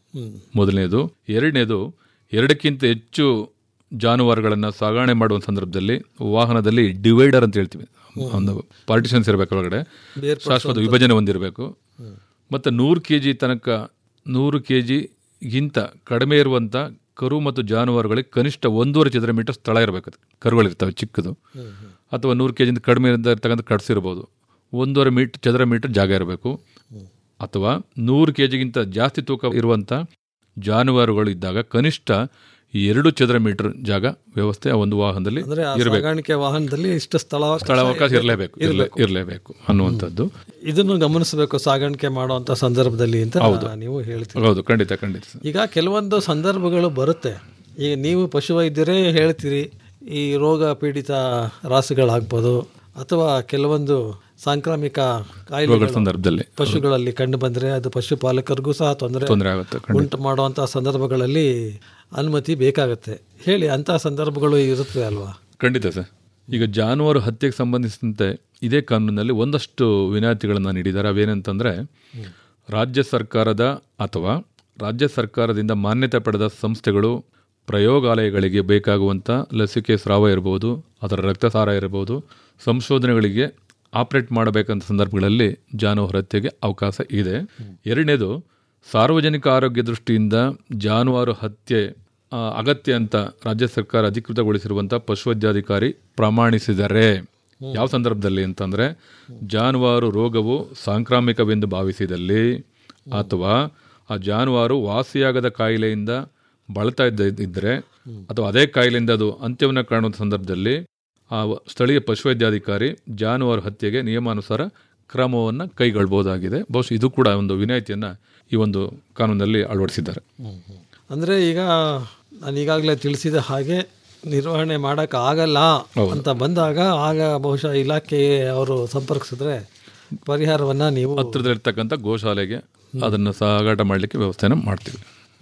ಮೊದಲನೇದು ಎರಡನೇದು ಎರಡಕ್ಕಿಂತ ಹೆಚ್ಚು ಜಾನುವಾರುಗಳನ್ನು ಸಾಗಣೆ ಮಾಡುವ ಸಂದರ್ಭದಲ್ಲಿ ವಾಹನದಲ್ಲಿ ಡಿವೈಡರ್ ಅಂತ ಹೇಳ್ತೀವಿ ಒಂದು ಪಾರ್ಟಿಷನ್ಸ್ ಇರಬೇಕು ಒಳಗಡೆ ಶಾಶ್ವತ ವಿಭಜನೆ ಹೊಂದಿರಬೇಕು ಮತ್ತು ನೂರು ಕೆ ಜಿ ತನಕ ನೂರು ಕೆ ಜಿಗಿಂತ ಕಡಿಮೆ ಇರುವಂಥ ಕರು ಮತ್ತು ಜಾನುವಾರುಗಳಿಗೆ ಕನಿಷ್ಠ ಒಂದೂವರೆ ಚದರ ಮೀಟರ್ ಸ್ಥಳ ಇರಬೇಕು ಅದು ಕರುಗಳಿರ್ತವೆ ಚಿಕ್ಕದು ಅಥವಾ ನೂರು ಕೆ ಜಿಂದ ಕಡಿಮೆ ಇರತಕ್ಕಂಥ ಕಟ್ಸಿರ್ಬೋದು ಒಂದೂವರೆ ಮೀಟರ್ ಚದರ ಮೀಟರ್ ಜಾಗ ಇರಬೇಕು ಅಥವಾ ನೂರು ಕೆ ಜಿಗಿಂತ ಜಾಸ್ತಿ ತೂಕ ಇರುವಂಥ ಜಾನುವಾರುಗಳು ಇದ್ದಾಗ ಕನಿಷ್ಠ ಎರಡು ಚದರ ಮೀಟರ್ ಜಾಗ ವ್ಯವಸ್ಥೆ ಆ ಒಂದು ವಾಹನದಲ್ಲಿ ಅಂದ್ರೆ ಆ ಇರಬೇಕು ಸಾಗಾಣಿಕೆ ವಾಹನದಲ್ಲಿ ಇಷ್ಟು ಸ್ಥಳ ಸ್ಥಳಾವಕಾಶ ಇರಲೇಬೇಕು ಇರಲೇಬೇಕು ಅನ್ನುವಂಥದ್ದು ಇದನ್ನು ಗಮನಿಸಬೇಕು ಸಾಗಾಣಿಕೆ ಮಾಡುವಂಥ ಸಂದರ್ಭದಲ್ಲಿ ಅಂತ ನೀವು ಹೇಳ್ತೀರಿ ಹೌದು ಖಂಡಿತ ಖಂಡಿತ ಸರ್. ಈಗ ಕೆಲವೊಂದು ಸಂದರ್ಭಗಳು ಬರುತ್ತೆ ಈಗ ನೀವು ಪಶುವೈದ್ಯರೇ ಹೇಳ್ತೀರಿ ಈ ರೋಗ ಪೀಡಿತ ರಾಸುಗಳಾಗ್ಬೋದು ಅಥವಾ ಕೆಲವೊಂದು ಸಾಂಕ್ರಾಮಿಕ ರೋಗಗಳ ಕಾಯಿಲೆಗಳು ಸಂದರ್ಭದಲ್ಲಿ ಪಶುಗಳಲ್ಲಿ ಕಂಡು ಬಂದರೆ ಅದು ಪಶುಪಾಲಕರಿಗೂ ಸಹ ತೊಂದರೆ ತೊಂದರೆ ಆಗುತ್ತೆ ಖಂಡಿತ. ಉಂಟು ಮಾಡುವಂತಹ ಸಂದರ್ಭಗಳಲ್ಲಿ ಅನುಮತಿ ಬೇಕಾಗುತ್ತೆ ಹೇಳಿ ಅಂತಹ ಸಂದರ್ಭಗಳು ಇರುತ್ತವೆ ಅಲ್ವಾ ಖಂಡಿತ ಸರ್ ಈಗ ಜಾನುವಾರು ಹತ್ಯೆಗೆ ಸಂಬಂಧಿಸಿದಂತೆ ಇದೇ ಕಾನೂನಿನಲ್ಲಿ ಒಂದಷ್ಟು ವಿನಾಯಿತಿಗಳನ್ನು ನೀಡಿದ್ದಾರೆ ಅವೇನಂತಂದರೆ ರಾಜ್ಯ ಸರ್ಕಾರದ ಅಥವಾ ರಾಜ್ಯ ಸರ್ಕಾರದಿಂದ ಮಾನ್ಯತೆ ಪಡೆದ ಸಂಸ್ಥೆಗಳು ಪ್ರಯೋಗಾಲಯಗಳಿಗೆ ಬೇಕಾಗುವಂಥ ಲಸಿಕೆ ಸ್ರಾವ ಇರ್ಬೋದು ಅದರ ರಕ್ತಸಾರ ಇರ್ಬೋದು ಸಂಶೋಧನೆಗಳಿಗೆ ಆಪರೇಟ್ ಮಾಡಬೇಕಂತ ಸಂದರ್ಭಗಳಲ್ಲಿ ಜಾನುವಾರು ಹತ್ಯೆಗೆ ಅವಕಾಶ ಇದೆ ಎರಡನೇದು ಸಾರ್ವಜನಿಕ ಆರೋಗ್ಯ ದೃಷ್ಟಿಯಿಂದ ಜಾನುವಾರು ಹತ್ಯೆ ಆ, ಅಗತ್ಯ ಅಂತ ರಾಜ್ಯ ಸರ್ಕಾರ ಅಧಿಕೃತಗೊಳಿಸಿರುವಂಥ ಪಶುವೈದ್ಯಾಧಿಕಾರಿ ಪ್ರಮಾಣಿಸಿದರೆ ಯಾವ ಸಂದರ್ಭದಲ್ಲಿ ಅಂತಂದರೆ ಜಾನುವಾರು ರೋಗವು ಸಾಂಕ್ರಾಮಿಕವೆಂದು ಭಾವಿಸಿದಲ್ಲಿ ಅಥವಾ ಆ ಜಾನುವಾರು ವಾಸಿಯಾಗದ ಕಾಯಿಲೆಯಿಂದ ಬಳಲ್ತಾ ಇದ್ದ ಇದ್ದರೆ ಅಥವಾ ಅದೇ ಕಾಯಿಲೆಯಿಂದ ಅದು ಅಂತ್ಯವನ್ನು ಕಾಣುವಂಥ ಸಂದರ್ಭದಲ್ಲಿ ಆ ವ- ಸ್ಥಳೀಯ ಪಶುವೈದ್ಯಾಧಿಕಾರಿ ಜಾನುವಾರು ಹತ್ಯೆಗೆ ನಿಯಮಾನುಸಾರ ಕ್ರಮವನ್ನು ಕೈಗೊಳ್ಬೋದಾಗಿದೆ ಬಹುಶಃ ಇದು ಕೂಡ ಒಂದು ವಿನಾಯಿತಿಯನ್ನು ಈ ಒಂದು ಕಾನೂನಲ್ಲಿ ಅಳವಡಿಸಿದ್ದಾರೆ ಅಂದರೆ ಈಗ ನಾನು ಈಗಾಗಲೇ ತಿಳಿಸಿದ ಹಾಗೆ ನಿರ್ವಹಣೆ ಮಾಡೋಕ್ಕಾಗಲ್ಲ ಅಂತ ಬಂದಾಗ ಆಗ ಬಹುಶಃ ಇಲಾಖೆ ಅವರು ಸಂಪರ್ಕಿಸಿದ್ರೆ ಪರಿಹಾರವನ್ನು ನೀವು ಹತ್ತಿರದಲ್ಲಿರ್ತಕ್ಕಂಥ ಗೋಶಾಲೆಗೆ ಅದನ್ನು ಸಾಗಾಟ ಮಾಡಲಿಕ್ಕೆ ವ್ಯವಸ್ಥೆನ ಮಾಡ್ತೀವಿ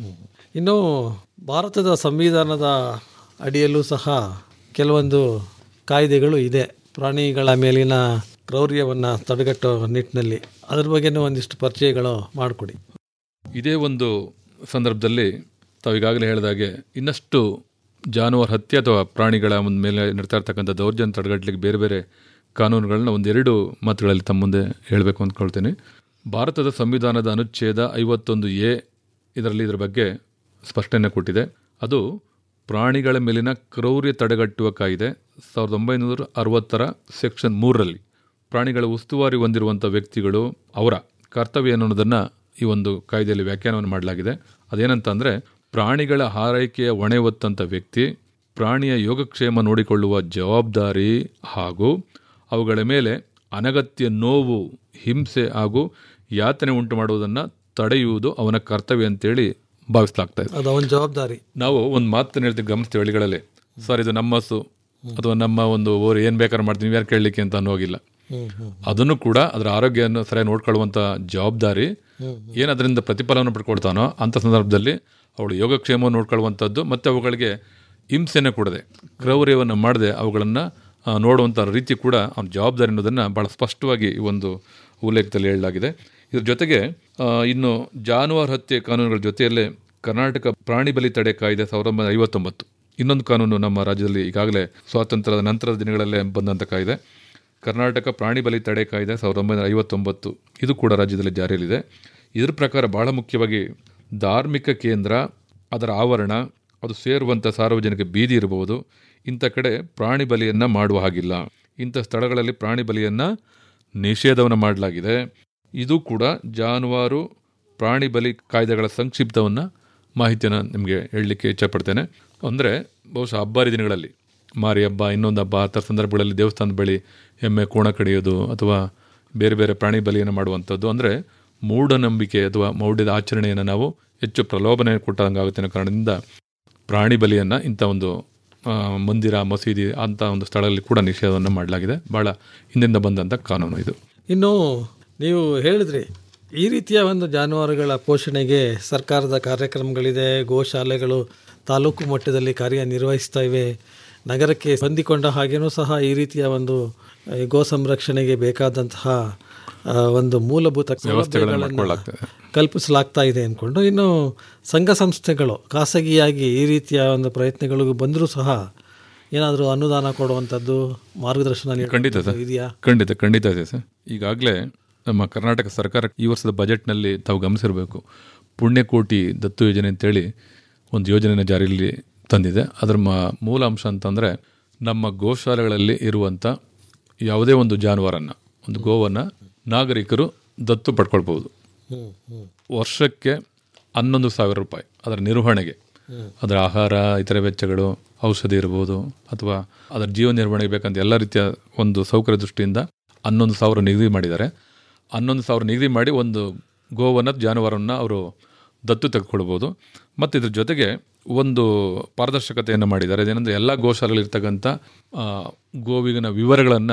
ಇನ್ನು ಭಾರತದ ಸಂವಿಧಾನದ ಅಡಿಯಲ್ಲೂ ಸಹ ಕೆಲವೊಂದು ಕಾಯ್ದೆಗಳು ಇದೆ ಪ್ರಾಣಿಗಳ ಮೇಲಿನ ಕ್ರೌರ್ಯವನ್ನು ತಡೆಗಟ್ಟೋ ನಿಟ್ಟಿನಲ್ಲಿ ಅದ್ರ ಬಗ್ಗೆನೂ ಒಂದಿಷ್ಟು ಪರಿಚಯಗಳು ಮಾಡಿಕೊಡಿ ಇದೇ ಒಂದು ಸಂದರ್ಭದಲ್ಲಿ ತಾವು ಈಗಾಗಲೇ ಹೇಳಿದಾಗೆ ಇನ್ನಷ್ಟು ಜಾನುವಾರು ಹತ್ಯೆ ಅಥವಾ ಪ್ರಾಣಿಗಳ ಒಂದು ಮೇಲೆ ನಡ್ತಾ ಇರ್ತಕ್ಕಂಥ ದೌರ್ಜನ್ಯ ತಡೆಗಟ್ಟಲಿಕ್ಕೆ ಬೇರೆ ಬೇರೆ ಕಾನೂನುಗಳನ್ನ ಒಂದೆರಡು ಮಾತುಗಳಲ್ಲಿ ತಮ್ಮ ಮುಂದೆ ಹೇಳಬೇಕು ಅಂದ್ಕೊಳ್ತೀನಿ ಭಾರತದ ಸಂವಿಧಾನದ ಅನುಚ್ಛೇದ ಐವತ್ತೊಂದು ಎ ಇದರಲ್ಲಿ ಇದರ ಬಗ್ಗೆ ಸ್ಪಷ್ಟನೆ ಕೊಟ್ಟಿದೆ ಅದು ಪ್ರಾಣಿಗಳ ಮೇಲಿನ ಕ್ರೌರ್ಯ ತಡೆಗಟ್ಟುವ ಕಾಯ್ದೆ ಸಾವಿರದ ಒಂಬೈನೂರ ಅರವತ್ತರ ಸೆಕ್ಷನ್ ಮೂರರಲ್ಲಿ ಪ್ರಾಣಿಗಳ ಉಸ್ತುವಾರಿ ಹೊಂದಿರುವಂಥ ವ್ಯಕ್ತಿಗಳು ಅವರ ಕರ್ತವ್ಯ ಅನ್ನೋದನ್ನು ಈ ಒಂದು ಕಾಯ್ದೆಯಲ್ಲಿ ವ್ಯಾಖ್ಯಾನವನ್ನು ಮಾಡಲಾಗಿದೆ ಅದೇನಂತ ಅಂದರೆ ಪ್ರಾಣಿಗಳ ಹಾರೈಕೆಯ ಹೊಣೆ ಹೊತ್ತಂಥ ವ್ಯಕ್ತಿ ಪ್ರಾಣಿಯ ಯೋಗಕ್ಷೇಮ ನೋಡಿಕೊಳ್ಳುವ ಜವಾಬ್ದಾರಿ ಹಾಗೂ ಅವುಗಳ ಮೇಲೆ ಅನಗತ್ಯ ನೋವು ಹಿಂಸೆ ಹಾಗೂ ಯಾತನೆ ಉಂಟು ಮಾಡುವುದನ್ನು ತಡೆಯುವುದು ಅವನ ಕರ್ತವ್ಯ ಅಂತೇಳಿ ಭಾವಿಸಲಾಗ್ತಾ ಇದೆ ಅದು ಅವನ ಜವಾಬ್ದಾರಿ ನಾವು ಒಂದು ಮಾತನ್ನು ಹೇಳ್ತೀವಿ ಗಮನಿಸ್ತೀವಿ ಹಳ್ಳಿಗಳಲ್ಲಿ ಸರ್ ಇದು ನಮ್ಮ ಹಸು ಅಥವಾ ನಮ್ಮ ಒಂದು ಓರ್ ಏನು ಬೇಕಾದ್ರೆ ಮಾಡ್ತೀವಿ ನೀವು ಯಾರು ಕೇಳಲಿಕ್ಕೆ ಅಂತ ಅನ್ನೋಗಿಲ್ಲ ಅದನ್ನು ಕೂಡ ಅದರ ಆರೋಗ್ಯವನ್ನು ಸರಿಯಾಗಿ ನೋಡ್ಕೊಳ್ಳುವಂಥ ಜವಾಬ್ದಾರಿ ಏನು ಅದರಿಂದ ಪ್ರತಿಫಲವನ್ನು ಪಡ್ಕೊಳ್ತಾನೋ ಅಂಥ ಸಂದರ್ಭದಲ್ಲಿ ಅವಳು ಯೋಗಕ್ಷೇಮವನ್ನು ನೋಡ್ಕೊಳ್ಳುವಂಥದ್ದು ಮತ್ತು ಅವುಗಳಿಗೆ ಹಿಂಸೆಯನ್ನು ಕೊಡದೆ ಕ್ರೌರ್ಯವನ್ನು ಮಾಡದೆ ಅವುಗಳನ್ನು ನೋಡುವಂಥ ರೀತಿ ಕೂಡ ಅವನ ಜವಾಬ್ದಾರಿ ಅನ್ನೋದನ್ನು ಭಾಳ ಸ್ಪಷ್ಟವಾಗಿ ಈ ಒಂದು ಉಲ್ಲೇಖದಲ್ಲಿ ಹೇಳಲಾಗಿದೆ ಇದ್ರ ಜೊತೆಗೆ ಆ, ಇನ್ನು ಜಾನುವಾರು ಹತ್ಯೆ ಕಾನೂನುಗಳ ಜೊತೆಯಲ್ಲೇ ಕರ್ನಾಟಕ ಪ್ರಾಣಿ ಬಲಿ ತಡೆ ಕಾಯ್ದೆ ಸಾವಿರದ ಒಂಬೈನೂರ ಐವತ್ತೊಂಬತ್ತು ಇನ್ನೊಂದು ಕಾನೂನು ನಮ್ಮ ರಾಜ್ಯದಲ್ಲಿ ಈಗಾಗಲೇ ಸ್ವಾತಂತ್ರ್ಯದ ನಂತರದ ದಿನಗಳಲ್ಲೇ ಬಂದಂಥ ಕಾಯ್ದೆ ಕರ್ನಾಟಕ ಪ್ರಾಣಿ ಬಲಿ ತಡೆ ಕಾಯ್ದೆ ಸಾವಿರದ ಒಂಬೈನೂರ ಐವತ್ತೊಂಬತ್ತು ಇದು ಕೂಡ ರಾಜ್ಯದಲ್ಲಿ ಜಾರಿಯಲ್ಲಿದೆ ಇದರ ಪ್ರಕಾರ ಬಹಳ ಮುಖ್ಯವಾಗಿ ಧಾರ್ಮಿಕ ಕೇಂದ್ರ ಅದರ ಆವರಣ ಅದು ಸೇರುವಂಥ ಸಾರ್ವಜನಿಕ ಬೀದಿ ಇರಬಹುದು ಇಂಥ ಕಡೆ ಪ್ರಾಣಿ ಬಲಿಯನ್ನು ಮಾಡುವ ಹಾಗಿಲ್ಲ ಇಂಥ ಸ್ಥಳಗಳಲ್ಲಿ ಪ್ರಾಣಿ ಬಲಿಯನ್ನು ನಿಷೇಧವನ್ನು ಮಾಡಲಾಗಿದೆ ಇದು ಕೂಡ ಜಾನುವಾರು ಪ್ರಾಣಿ ಬಲಿ ಕಾಯ್ದೆಗಳ ಸಂಕ್ಷಿಪ್ತವನ್ನು ಮಾಹಿತಿಯನ್ನು ನಿಮಗೆ ಹೇಳಲಿಕ್ಕೆ ಇಚ್ಛಪಡ್ತೇನೆ ಅಂದರೆ ಬಹುಶಃ ಹಬ್ಬಾರಿ ದಿನಗಳಲ್ಲಿ ಮಾರಿ ಹಬ್ಬ ಇನ್ನೊಂದು ಹಬ್ಬ ಆ ಥರ ಸಂದರ್ಭಗಳಲ್ಲಿ ದೇವಸ್ಥಾನದ ಬಳಿ ಎಮ್ಮೆ ಕೋಣ ಕಡಿಯೋದು ಅಥವಾ ಬೇರೆ ಬೇರೆ ಪ್ರಾಣಿ ಬಲಿಯನ್ನು ಮಾಡುವಂಥದ್ದು ಅಂದರೆ ಮೂಢನಂಬಿಕೆ ಅಥವಾ ಮೌಢ್ಯದ ಆಚರಣೆಯನ್ನು ನಾವು ಹೆಚ್ಚು ಪ್ರಲೋಭನೆ ಕೊಟ್ಟಂಗಾಗುತ್ತೆ ಅನ್ನೋ ಕಾರಣದಿಂದ ಪ್ರಾಣಿ ಬಲಿಯನ್ನು ಇಂಥ ಒಂದು ಆ, ಮಂದಿರ ಮಸೀದಿ ಅಂಥ ಒಂದು ಸ್ಥಳದಲ್ಲಿ ಕೂಡ ನಿಷೇಧವನ್ನು ಮಾಡಲಾಗಿದೆ ಭಾಳ ಹಿಂದಿಂದ ಬಂದಂಥ ಕಾನೂನು ಇದು ಇನ್ನು ನೀವು ಹೇಳಿದ್ರಿ ಈ ರೀತಿಯ ಒಂದು ಜಾನುವಾರುಗಳ ಪೋಷಣೆಗೆ ಸರ್ಕಾರದ ಕಾರ್ಯಕ್ರಮಗಳಿದೆ ಗೋಶಾಲೆಗಳು ತಾಲೂಕು ಮಟ್ಟದಲ್ಲಿ ಕಾರ್ಯನಿರ್ವಹಿಸ್ತಾ ಇವೆ ನಗರಕ್ಕೆ ಹೊಂದಿಕೊಂಡ ಹಾಗೇನೂ ಸಹ ಈ ರೀತಿಯ ಒಂದು ಆ, ಗೋ ಸಂರಕ್ಷಣೆಗೆ ಬೇಕಾದಂತಹ ಆ, ಒಂದು ಮೂಲಭೂತ ವ್ಯವಸ್ಥೆಗಳನ್ನು ಸೌಲಭ್ಯಗಳನ್ನು ಮಾಡ್ಕೊಳ್ಳಾಗ್ತದೆ. ಕಲ್ಪಿಸಲಾಗ್ತಾ ಇದೆ ಅಂದ್ಕೊಂಡು ಇನ್ನು ಸಂಘ ಸಂಸ್ಥೆಗಳು ಖಾಸಗಿಯಾಗಿ ಈ ರೀತಿಯ ಒಂದು ಪ್ರಯತ್ನಗಳಿಗೂ ಬಂದರೂ ಸಹ ಏನಾದರೂ ಅನುದಾನ ಕೊಡುವಂಥದ್ದು ಮಾರ್ಗದರ್ಶನ ಖಂಡಿತ ನೀಡುವಂಥದ್ದು ಸರ್ ಇದೆಯಾ ಖಂಡಿತ ಖಂಡಿತ ಇದೆ ಸರ್ ಈಗಾಗಲೇ ನಮ್ಮ ಕರ್ನಾಟಕ ಸರ್ಕಾರ ಈ ವರ್ಷದ ಬಜೆಟ್ನಲ್ಲಿ ತಾವು ಗಮನಿಸಿರಬೇಕು ಪುಣ್ಯಕೋಟಿ ದತ್ತು ಯೋಜನೆ ಅಂತೇಳಿ ಒಂದು ಯೋಜನೆಯನ್ನು ಜಾರಿಯಲ್ಲಿ ತಂದಿದೆ ಅದರ ಮ- ಮೂಲ ಅಂಶ ಅಂತಂದರೆ ನಮ್ಮ ಗೋಶಾಲೆಗಳಲ್ಲಿ ಇರುವಂಥ ಯಾವುದೇ ಒಂದು ಜಾನುವಾರನ್ನು ಒಂದು ಗೋವನ್ನು ನಾಗರಿಕರು ದತ್ತು ಪಡ್ಕೊಳ್ಬೋದು ವರ್ಷಕ್ಕೆ ಹನ್ನೊಂದು ಸಾವಿರ ರೂಪಾಯಿ ಅದರ ನಿರ್ವಹಣೆಗೆ ಅದರ ಆಹಾರ ಇತರೆ ವೆಚ್ಚಗಳು ಔಷಧಿ ಇರ್ಬೋದು ಅಥವಾ ಅದರ ಜೀವ ನಿರ್ವಹಣೆಗೆ ಬೇಕಂತ ಎಲ್ಲ ರೀತಿಯ ಒಂದು ಸೌಕರ್ಯ ದೃಷ್ಟಿಯಿಂದ ಹನ್ನೊಂದು ಸಾವಿರ ನಿಗದಿ ಮಾಡಿದ್ದಾರೆ ಹನ್ನೊಂದು ಸಾವಿರ ನಿಗದಿ ಮಾಡಿ ಒಂದು ಗೋವನ್ನು ಜಾನುವಾರನ್ನು ಅವರು ದತ್ತು ತೆಗೆದುಕೊಳ್ಬೋದು ಮತ್ತು ಇದ್ರ ಜೊತೆಗೆ ಒಂದು ಪಾರದರ್ಶಕತೆಯನ್ನು ಮಾಡಿದ್ದಾರೆ ಅದೇನೆಂದರೆ ಎಲ್ಲ ಗೋಶಾಲೆಗಳಿರ್ತಕ್ಕಂಥ ಆ, ಗೋವಿನ ವಿವರಗಳನ್ನು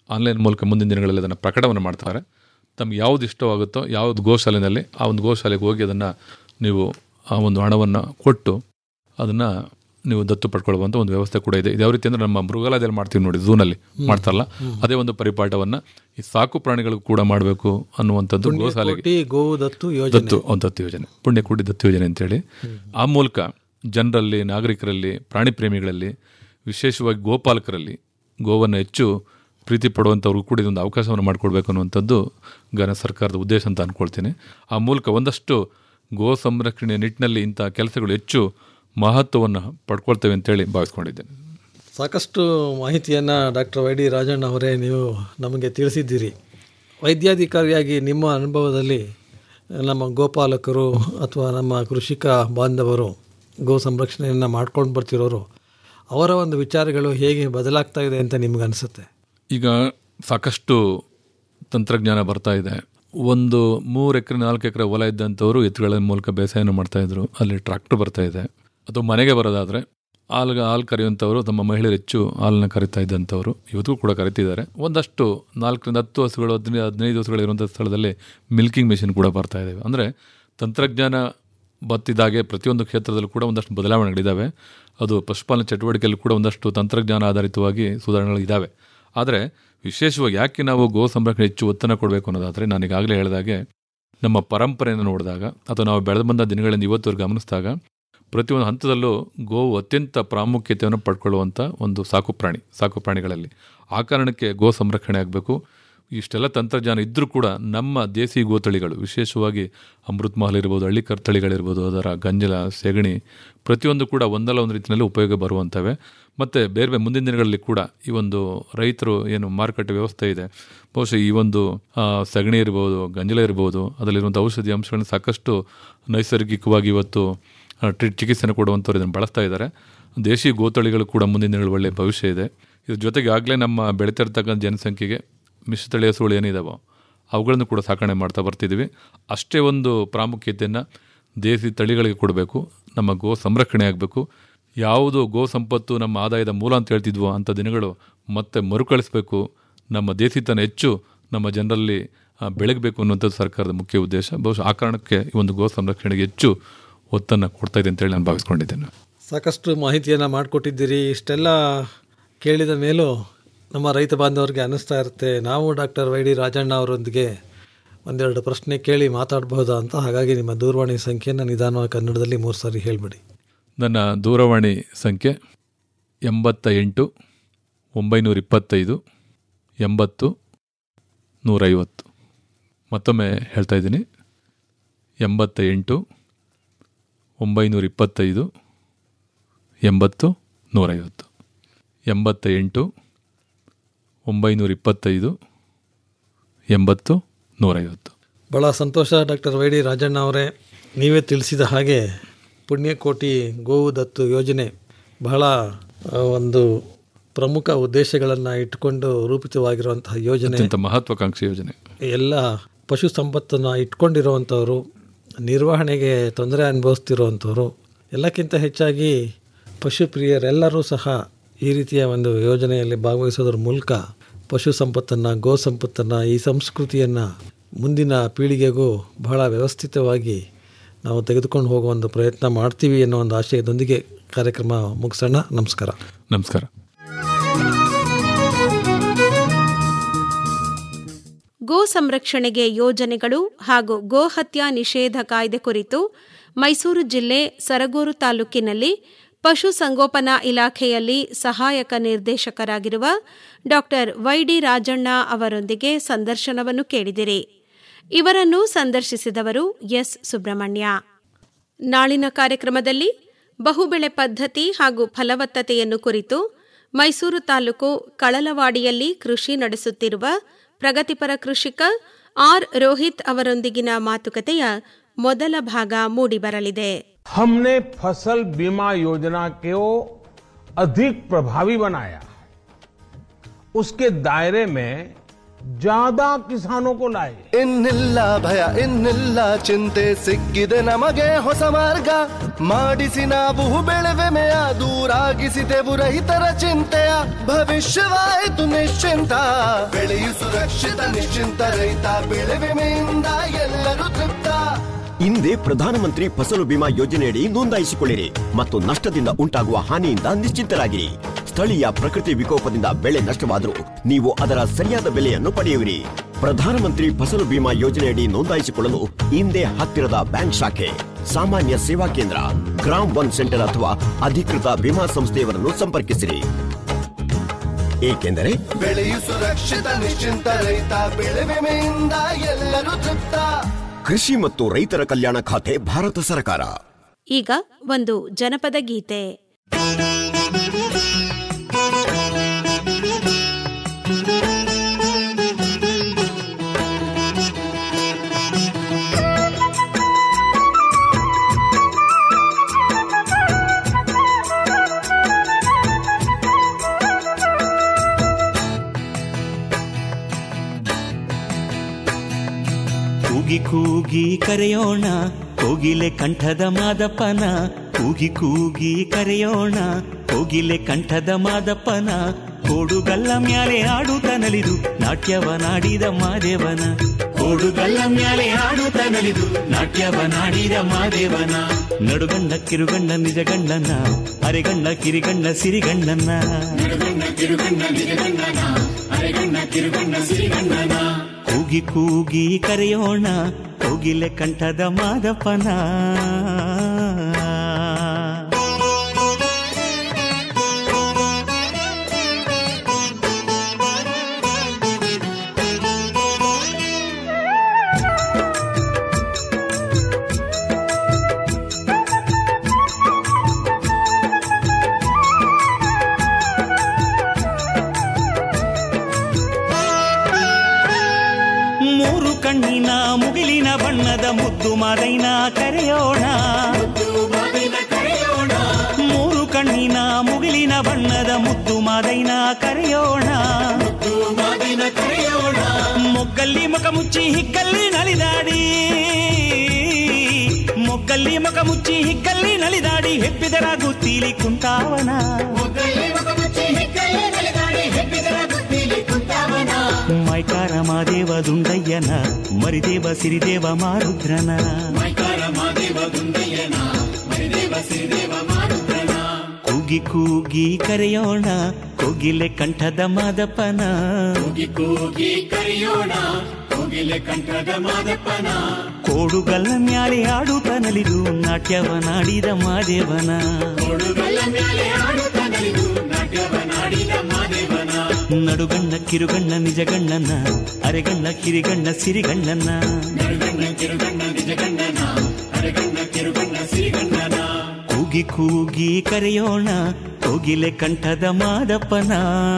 ಆನ್ಲೈನ್ ಮೂಲಕ ಮುಂದಿನ ದಿನಗಳಲ್ಲಿ ಅದನ್ನು ಪ್ರಕಟವನ್ನು ಮಾಡ್ತಾರೆ ತಮ್ಗೆ ಯಾವ್ದು ಇಷ್ಟವಾಗುತ್ತೋ ಯಾವ್ದು ಗೋಶಾಲೆಯಲ್ಲಿ ಆ ಒಂದು ಗೋಶಾಲೆಗೆ ಹೋಗಿ ಅದನ್ನು ನೀವು ಆ ಒಂದು ಹಣವನ್ನು ಕೊಟ್ಟು ಅದನ್ನು ನೀವು ದತ್ತು ಪಡ್ಕೊಳ್ಳುವಂಥ ಒಂದು ವ್ಯವಸ್ಥೆ ಕೂಡ ಇದೆ ಇದು ಯಾವ ರೀತಿ ಅಂದರೆ ನಮ್ಮ ಮೃಗಾಲಯದಲ್ಲಿ ಮಾಡ್ತೀವಿ ನೋಡಿ ಝೂನಲ್ಲಿ ಮಾಡ್ತಾರಲ್ಲ ಅದೇ ಒಂದು ಪರಿಪಾಠವನ್ನು ಈ ಸಾಕು ಪ್ರಾಣಿಗಳಿಗೂ ಕೂಡ ಮಾಡಬೇಕು ಅನ್ನುವಂಥದ್ದು ಗೋಶಾಲೆಗೆ ಕೋಟಿ ಗೋವು ದತ್ತು ಯೋಜನೆ ದತ್ತು ಒಂದು ದತ್ತು ಯೋಜನೆ ಪುಣ್ಯಕೋಟಿ ದತ್ತು ಯೋಜನೆ ಅಂತೇಳಿ ಆ ಮೂಲಕ ಜನರಲ್ಲಿ ನಾಗರಿಕರಲ್ಲಿ ಪ್ರಾಣಿ ಪ್ರೇಮಿಗಳಲ್ಲಿ ವಿಶೇಷವಾಗಿ ಗೋಪಾಲಕರಲ್ಲಿ ಗೋವನ್ನು ಹೆಚ್ಚು ಪ್ರೀತಿ ಪಡುವಂಥವ್ರಿಗೂ ಕೂಡ ಇದೊಂದು ಅವಕಾಶವನ್ನು ಮಾಡಿಕೊಡ್ಬೇಕು ಅನ್ನುವಂಥದ್ದು ಘನ ಸರ್ಕಾರದ ಉದ್ದೇಶ ಅಂತ ಅಂದ್ಕೊಳ್ತೀನಿ ಆ ಮೂಲಕ ಒಂದಷ್ಟು ಗೋ ಸಂರಕ್ಷಣೆ ನಿಟ್ಟಿನಲ್ಲಿ ಇಂಥ ಕೆಲಸಗಳು ಹೆಚ್ಚು ಮಹತ್ವವನ್ನು ಪಡ್ಕೊಳ್ತೇವೆ ಅಂತೇಳಿ ಭಾವಿಸ್ಕೊಂಡಿದ್ದೇನೆ ಸಾಕಷ್ಟು ಮಾಹಿತಿಯನ್ನು ಡಾಕ್ಟರ್ ವೈ ಡಿ ರಾಜಣ್ಣ ಅವರೇ ನೀವು ನಮಗೆ ತಿಳಿಸಿದ್ದೀರಿ ವೈದ್ಯಾಧಿಕಾರಿಯಾಗಿ ನಿಮ್ಮ ಅನುಭವದಲ್ಲಿ ನಮ್ಮ ಗೋಪಾಲಕರು ಅಥವಾ ನಮ್ಮ ಕೃಷಿಕ ಬಾಂಧವರು ಗೋ ಸಂರಕ್ಷಣೆಯನ್ನು ಮಾಡ್ಕೊಂಡು ಬರ್ತಿರೋರು ಅವರ ಒಂದು ವಿಚಾರಗಳು ಹೇಗೆ ಬದಲಾಗ್ತಾ ಇದೆ ಅಂತ ನಿಮ್ಗೆ ಅನಿಸುತ್ತೆ ಈಗ ಸಾಕಷ್ಟು ತಂತ್ರಜ್ಞಾನ ಬರ್ತಾ ಇದೆ ಒಂದು ಮೂರು ಎಕರೆ ನಾಲ್ಕು ಎಕರೆ ಹೊಲ ಇದ್ದಂಥವರು ಎತ್ತುಗಳ ಮೂಲಕ ಬೇಸಾಯನ ಮಾಡ್ತಾ ಇದ್ರು ಅಲ್ಲಿ ಟ್ರಾಕ್ಟರ್ ಬರ್ತಾ ಇದೆ ಅಥವಾ ಮನೆಗೆ ಬರೋದಾದರೆ ಹಾಲ್ಗೆ ಹಾಲು ಕರೆಯುವಂಥವರು ತಮ್ಮ ಮಹಿಳೆಯರು ಹೆಚ್ಚು ಹಾಲನ್ನ ಕರಿತಾ ಇದ್ದಂಥವ್ರು ಇವತ್ತಿಗೂ ಕೂಡ ಕರಿತಿದ್ದಾರೆ ಒಂದಷ್ಟು ನಾಲ್ಕರಿಂದ ಹತ್ತು ಹಸುಗಳು ಹದಿನೈದು ಹದಿನೈದು ಹಸುಗಳು ಇರುವಂಥ ಸ್ಥಳದಲ್ಲಿ ಮಿಲ್ಕಿಂಗ್ ಮೆಷಿನ್ ಕೂಡ ಬರ್ತಾ ಇದ್ದಾವೆ ಅಂದರೆ ತಂತ್ರಜ್ಞಾನ ಬತ್ತಿದಾಗೆ ಪ್ರತಿಯೊಂದು ಕ್ಷೇತ್ರದಲ್ಲೂ ಕೂಡ ಒಂದಷ್ಟು ಬದಲಾವಣೆಗಳಿದ್ದಾವೆ ಅದು ಪಶುಪಾಲನೆ ಚಟುವಟಿಕೆಯಲ್ಲಿ ಕೂಡ ಒಂದಷ್ಟು ತಂತ್ರಜ್ಞಾನ ಆಧಾರಿತವಾಗಿ ಸುಧಾರಣೆಗಳು ಇದ್ದಾವೆ ಆದರೆ ವಿಶೇಷವಾಗಿ ಯಾಕೆ ನಾವು ಗೋ ಸಂರಕ್ಷಣೆ ಹೆಚ್ಚು ಒತ್ತನ್ನು ಕೊಡಬೇಕು ಅನ್ನೋದಾದರೆ ನಾನು ಈಗಾಗಲೇ ಹೇಳಿದಾಗೆ ನಮ್ಮ ಪರಂಪರೆಯನ್ನು ನೋಡಿದಾಗ ಅಥವಾ ನಾವು ಬೆಳೆದು ಬಂದ ದಿನಗಳಿಂದ ಇವತ್ತುವರೆಗೆ ಗಮನಿಸಿದಾಗ ಪ್ರತಿಯೊಂದು ಹಂತದಲ್ಲೂ ಗೋವು ಅತ್ಯಂತ ಪ್ರಾಮುಖ್ಯತೆಯನ್ನು ಪಡ್ಕೊಳ್ಳುವಂಥ ಒಂದು ಸಾಕು ಪ್ರಾಣಿ ಸಾಕು ಪ್ರಾಣಿಗಳಲ್ಲಿ ಆ ಕಾರಣಕ್ಕೆ ಗೋ ಸಂರಕ್ಷಣೆ ಆಗಬೇಕು ಇಷ್ಟೆಲ್ಲ ತಂತ್ರಜ್ಞಾನ ಇದ್ದರೂ ಕೂಡ ನಮ್ಮ ದೇಸಿ ಗೋತಳಿಗಳು ವಿಶೇಷವಾಗಿ ಅಮೃತ್ ಮಹಲ್ ಇರ್ಬೋದು ಹಳ್ಳಿಕರ್ ತಳಿಗಳಿರ್ಬೋದು ಅದರ ಗಂಜಲ ಸೆಗಣಿ ಪ್ರತಿಯೊಂದು ಕೂಡ ಒಂದಲ್ಲ ಒಂದು ರೀತಿಯಲ್ಲಿ ಉಪಯೋಗ ಬರುವಂಥವೆ ಮತ್ತು ಬೇರೆ ಬೇರೆ ಮುಂದಿನ ದಿನಗಳಲ್ಲಿ ಕೂಡ ಈ ಒಂದು ರೈತರು ಏನು ಮಾರುಕಟ್ಟೆ ವ್ಯವಸ್ಥೆ ಇದೆ ಬಹುಶಃ ಈ ಒಂದು ಆ, ಸಗಣಿ ಇರ್ಬೋದು ಗಂಜಲ ಇರ್ಬೋದು ಅದರಲ್ಲಿರುವಂಥ ಔಷಧಿ ಅಂಶಗಳನ್ನ ಸಾಕಷ್ಟು ನೈಸರ್ಗಿಕವಾಗಿ ಇವತ್ತು ಆ, ಟ್ರೀಟ್ ಚಿಕಿತ್ಸೆನ ಕೊಡುವಂಥವ್ರು ಇದನ್ನು ಬಳಸ್ತಾ ಇದ್ದಾರೆ ದೇಶಿ ಗೋತಳಿಗಳು ಕೂಡ ಮುಂದಿನ ದಿನಗಳಲ್ಲಿ ಒಳ್ಳೆಯ ಭವಿಷ್ಯ ಇದೆ ಇದ್ರ ಜೊತೆಗೆ ಆಗಲೇ ನಮ್ಮ ಬೆಳೀತಿರ್ತಕ್ಕಂಥ ಜನಸಂಖ್ಯೆಗೆ ಮಿಶ್ರತಳಿ ಹಸುಗಳು ಏನಿದಾವೋ ಅವುಗಳನ್ನು ಕೂಡ ಸಾಕಣೆ ಮಾಡ್ತಾ ಬರ್ತಿದ್ದೀವಿ ಅಷ್ಟೇ ಒಂದು ಪ್ರಾಮುಖ್ಯತೆಯನ್ನು ದೇಸಿ ತಳಿಗಳಿಗೆ ಕೊಡಬೇಕು ನಮ್ಮ ಗೋ ಸಂರಕ್ಷಣೆ ಆಗಬೇಕು ಯಾವುದು ಗೋ ಸಂಪತ್ತು ನಮ್ಮ ಆದಾಯದ ಮೂಲ ಅಂತ ಹೇಳ್ತಿದ್ವೋ ಅಂಥ ದಿನಗಳು ಮತ್ತೆ ಮರುಕಳಿಸಬೇಕು ನಮ್ಮ ದೇಸಿತನ ಹೆಚ್ಚು ನಮ್ಮ ಜನರಲ್ಲಿ ಆ, ಬೆಳಗಬೇಕು ಅನ್ನುವಂಥದ್ದು ಸರ್ಕಾರದ ಮುಖ್ಯ ಉದ್ದೇಶ ಬಹುಶಃ ಆ ಕಾರಣಕ್ಕೆ ಈ ಒಂದು ಗೋ ಸಂರಕ್ಷಣೆಗೆ ಹೆಚ್ಚು ಒತ್ತನ್ನು ಕೊಡ್ತಾ ಇದೆ ಅಂತೇಳಿ ನಾನು ಭಾವಿಸ್ಕೊಂಡಿದ್ದೇನೆ ಸಾಕಷ್ಟು ಮಾಹಿತಿಯನ್ನು ಮಾಡಿಕೊಟ್ಟಿದ್ದೀರಿ ಇಷ್ಟೆಲ್ಲ ಕೇಳಿದ ಮೇಲೂ ನಮ್ಮ ರೈತ ಬಾಂಧವರಿಗೆ ಅನ್ನಿಸ್ತಾ ಇರುತ್ತೆ ನಾವು ಡಾಕ್ಟರ್ ವೈ ಡಿ ರಾಜಣ್ಣ ಅವರೊಂದಿಗೆ ಒಂದೆರಡು ಪ್ರಶ್ನೆ ಕೇಳಿ ಮಾತಾಡಬಹುದಾ ಅಂತ ಹಾಗಾಗಿ ನಿಮ್ಮ ದೂರವಾಣಿ ಸಂಖ್ಯೆಯನ್ನು ನಿಧಾನವಾಗಿ ಕನ್ನಡದಲ್ಲಿ ಮೂರು ಸಾರಿ ಹೇಳಿಬಿಡಿ ನನ್ನ ದೂರವಾಣಿ ಸಂಖ್ಯೆ ಎಂಬತ್ತ ಎಂಟು ಒಂಬೈನೂರ ಇಪ್ಪತ್ತೈದು ಎಂಬತ್ತು ನೂರೈವತ್ತು ಮತ್ತೊಮ್ಮೆ ಹೇಳ್ತಾ ಇದ್ದೀನಿ ಎಂಬತ್ತ ಎಂಟು ಒಂಬೈನೂರ ಇಪ್ಪತ್ತೈದು ಎಂಬತ್ತು ನೂರೈವತ್ತು ಎಂಬತ್ತ ಎಂಟು ಒಂಬೈನೂರ ಇಪ್ಪತ್ತೈದು ಎಂಬತ್ತು ನೂರೈವತ್ತು ಭಾಳ ಸಂತೋಷ ಡಾಕ್ಟರ್ ವೈ ಡಿ ರಾಜಣ್ಣ ಅವರೇ ನೀವೇ ತಿಳಿಸಿದ ಹಾಗೆ ಪುಣ್ಯಕೋಟಿ ಗೋವು ದತ್ತು ಯೋಜನೆ ಬಹಳ ಆ, ಒಂದು ಪ್ರಮುಖ ಉದ್ದೇಶಗಳನ್ನು ಇಟ್ಕೊಂಡು ರೂಪಿತವಾಗಿರುವಂತಹ ಯೋಜನೆ ಅತ್ಯಂತ ಮಹತ್ವಾಕಾಂಕ್ಷಿ ಯೋಜನೆ ಎಲ್ಲ ಪಶು ಸಂಪತ್ತನ್ನು ಇಟ್ಕೊಂಡಿರುವಂಥವ್ರು ನಿರ್ವಹಣೆಗೆ ತೊಂದರೆ ಅನುಭವಿಸ್ತಿರುವಂಥವ್ರು ಎಲ್ಲಕ್ಕಿಂತ ಹೆಚ್ಚಾಗಿ ಪಶು ಪ್ರಿಯರೆಲ್ಲರೂ ಸಹ ಈ ರೀತಿಯ ಒಂದು ಯೋಜನೆಯಲ್ಲಿ ಭಾಗವಹಿಸೋದ್ರ ಮೂಲಕ ಪಶು ಸಂಪತ್ತನ್ನು ಗೋ ಸಂಪತ್ತನ್ನು ಈ ಸಂಸ್ಕೃತಿಯನ್ನು ಮುಂದಿನ ಪೀಳಿಗೆಗೂ ಬಹಳ ವ್ಯವಸ್ಥಿತವಾಗಿ ನಾವು ತೆಗೆದುಕೊಂಡು ಹೋಗುವ ಒಂದು ಪ್ರಯತ್ನ ಮಾಡ್ತೀವಿ ಅನ್ನೋ ಒಂದು ಆಶಯದೊಂದಿಗೆ ಕಾರ್ಯಕ್ರಮ ಮುಗಿಸೋಣ ನಮಸ್ಕಾರ ನಮಸ್ಕಾರ ಗೋ ಸಂರಕ್ಷಣೆಗೆ ಯೋಜನೆಗಳು ಹಾಗೂ ಗೋ ಹತ್ಯಾ ನಿಷೇಧ ಕಾಯ್ದೆ ಕುರಿತು ಮೈಸೂರು ಜಿಲ್ಲೆ ಸರಗೂರು ತಾಲೂಕಿನಲ್ಲಿ ಪಶು ಸಂಗೋಪನಾ ಇಲಾಖೆಯಲ್ಲಿ ಸಹಾಯಕ ನಿರ್ದೇಶಕರಾಗಿರುವ ಡಾಕ್ಟರ್ ವೈಡಿ ರಾಜಣ್ಣ ಅವರೊಂದಿಗೆ ಸಂದರ್ಶನವನ್ನು ಕೇಳಿದಿರಿ ಇವರನ್ನು ಸಂದರ್ಶಿಸಿದವರು ಎಸ್ ಸುಬ್ರಹ್ಮಣ್ಯ ನಾಳಿನ ಕಾರ್ಯಕ್ರಮದಲ್ಲಿ ಬಹುಬೆಳೆ ಪದ್ಧತಿ ಹಾಗೂ ಫಲವತ್ತತೆಯನ್ನು ಕುರಿತು ಮೈಸೂರು ತಾಲೂಕು ಕಳಲವಾಡಿಯಲ್ಲಿ ಕೃಷಿ ನಡೆಸುತ್ತಿರುವ ಪ್ರಗತಿಪರ ಕೃಷಿಕ ಆರ್ ರೋಹಿತ್ ಅವರೊಂದಿಗಿನ ಮಾತುಕತೆಯ ಮೊದಲ ಭಾಗ ಮೂಡಿಬರಲಿದೆ हमने फसल बीमा योजना को अधिक प्रभावी बनाया उसके दायरे में ज्यादा किसानों को लाए ಇನ್ನಿಲ್ಲ ಭಯ ಇನ್ನಿಲ್ಲ ಚಿಂತೆ ಸಿಕ್ಕಿದೆ ನಮಗೆ ಹೊಸ ಮಾರ್ಗ ಮಾಡಿಸಿ ನಾವು ಬೆಳೆವೆಮೆಯ ದೂರಾಗಿಸಿದೆವು ರೈತರ ಚಿಂತೆಯ ಭವಿಷ್ಯವಾಯಿತು ನಿಶ್ಚಿಂತ ಬೆಳೆಯು ಸುರಕ್ಷಿತ ನಿಶ್ಚಿಂತ ರೈತ ಬೆಳೆ ವಿಮೆಯಿಂದ ಎಲ್ಲರೂ ತೃಪ್ತ ಹಿಂದೆ ಪ್ರಧಾನಮಂತ್ರಿ ಫಸಲು ಬಿಮಾ ಯೋಜನೆಯಡಿ ನೋಂದಾಯಿಸಿಕೊಳ್ಳಿರಿ ಮತ್ತು ನಷ್ಟದಿಂದ ಉಂಟಾಗುವ ಹಾನಿಯಿಂದ ನಿಶ್ಚಿಂತರಾಗಿರಿ ಸ್ಥಳೀಯ ಪ್ರಕೃತಿ ವಿಕೋಪದಿಂದ ಬೆಳೆ ನಷ್ಟವಾದರೂ ನೀವು ಅದರ ಸರಿಯಾದ ಬೆಲೆಯನ್ನು ಪಡೆಯುವಿರಿ ಪ್ರಧಾನಮಂತ್ರಿ ಫಸಲು ಬಿಮಾ ಯೋಜನೆಯಡಿ ನೋಂದಾಯಿಸಿಕೊಳ್ಳಲು ಹಿಂದೆ ಹತ್ತಿರದ ಬ್ಯಾಂಕ್ ಶಾಖೆ ಸಾಮಾನ್ಯ ಸೇವಾ ಕೇಂದ್ರ ಗ್ರಾಮ್ ಒನ್ ಸೆಂಟರ್ ಅಥವಾ ಅಧಿಕೃತ ವಿಮಾ ಸಂಸ್ಥೆಯವರನ್ನು ಸಂಪರ್ಕಿಸಿರಿ ಏಕೆಂದರೆ ಬೆಳೆಯು ಸುರಕ್ಷಿತ ನಿಶ್ಚಿಂತ ರೈತ ಬೆಳೆ ವಿಮೆಯಿಂದ ಎಲ್ಲರೂ ತೃಪ್ತ ಕೃಷಿ ಮತ್ತು ರೈತರ ಕಲ್ಯಾಣ ಖಾತೆ ಭಾರತ ಸರ್ಕಾರ ಈಗ ಒಂದು ಜನಪದ ಗೀತೆ ಕೂಗಿ ಕೂಗಿ ಕರೆಯೋಣ ಕೋಗಿಲೆ ಕಂಠದ ಮಾದಪ್ಪನ ಕೂಗಿ ಕೂಗಿ ಕರೆಯೋಣ ಕೋಗಿಲೆ ಕಂಠದ ಮಾದಪ್ಪನ ಕೋಡುಗಲ್ಲ ಮ್ಯಾಲೆ ಆಡುತ್ತ ನಲಿದು ನಾಟ್ಯವ ನಾಡಿದ ಮಾದೇವನ ಕೋಡುಗಲ್ಲ ಮ್ಯಾಲೆ ಆಡುತ್ತ ನಲಿದು ನಾಟ್ಯವ ನಾಡಿದ ಮಾದೇವನ ನಡುಗಣ್ಣ ಕಿರುಗಣ್ಣ ನಿಜಗಣ್ಣನ ಅರೆಗಣ್ಣ ಕಿರಿಗಣ್ಣ ಸಿರಿಗಣ್ಣನ ನಡುಗಣ್ಣ ಕಿರುಗಣ್ಣ ನಿಜಗಣ್ಣನ ಅರೆಗಣ್ಣ ಕಿರುಗಣ್ಣ ಸಿರಿಗಣ್ಣನ ಕೂಗಿ ಕೂಗಿ ಕರೆಯೋಣ ಕೋಗಿಲೆ ಕಂಠದ ಮಾದಪ್ಪನ ಮೂರು ಕಣ್ಣಿನ ಮುಗಿಲಿನ ಬಣ್ಣದ ಮುದ್ದು ಮಾದೈನ ಕರೆಯೋಣ ಮೂರು ಕಣ್ಣಿನ ಮುಗಿಲಿನ ಬಣ್ಣದ ಮುದ್ದು ಮಾದೈನ ಕರೆಯೋಣ ಮೊಗ್ಗಲ್ಲಿ ಮುಖ ಮುಚ್ಚಿ ಹಿಕ್ಕಲ್ಲಿ ನಲಿದಾಡಿ ಮೊಗ್ಗಲ್ಲಿ ಮುಖ ಮುಚ್ಚಿ ಹಿಕ್ಕಲ್ಲಿ ನಲಿದಾಡಿ ಹೆಪ್ಪಿದರ ಗುತ್ತೀಲಿ ಕುಂತಾವನ ಮೈಕಾರ ಮಾದೇವ ದುಂಡಯ್ಯನ ಮರಿದೇವ ಸಿರಿದೇವ ಮಾರುದ್ರನ ಕೂಗಿ ಕೂಗಿ ಕರೆಯೋಣ ಕೋಗಿಲೆ ಕಂಠದ ಮಾದಪ್ಪನ ಕೂಗಿ ಕೂಗಿ ಕರೆಯೋಣ ಕೋಗಿಲೆ ಕಂಠದ ಮಾದಪ್ಪನ ಕೋಡುಗಲ್ಲ ಮ್ಯಾಲೆ ಆಡುತ್ತ ನಲಿದು ನಾಟ್ಯವ ನಾಡಿದ ಮಾದೇವನ ಕೋಡುಗಲ್ಲ ಮ್ಯಾಲೆ ಆಡುತ್ತ ನಲಿದು ನಾಟ್ಯವ ನಾಡಿದ ಮಾದೇವನ ನಡುಗಣ್ಣ ಕಿರುಗಣ್ಣ ನಿಜಗಣ್ಣನ ಅರೆಗಣ್ಣ ಕಿರಿಗಣ್ಣ ಸಿರಿಗಣ್ಣನ ನಡುಗಣ್ಣ ಕಿರುಗಣ್ಣ ನಿಜಗಣ್ಣನ ಅರೆಗಣ್ಣ ಕಿರುಗಣ್ಣ ಸಿರಿಗಣ್ಣನ ಕೂಗಿ ಕೂಗಿ ಕರೆಯೋಣ ಕೋಗಿಲೆ ಕಂಠದ ಮಾದಪ್ಪನ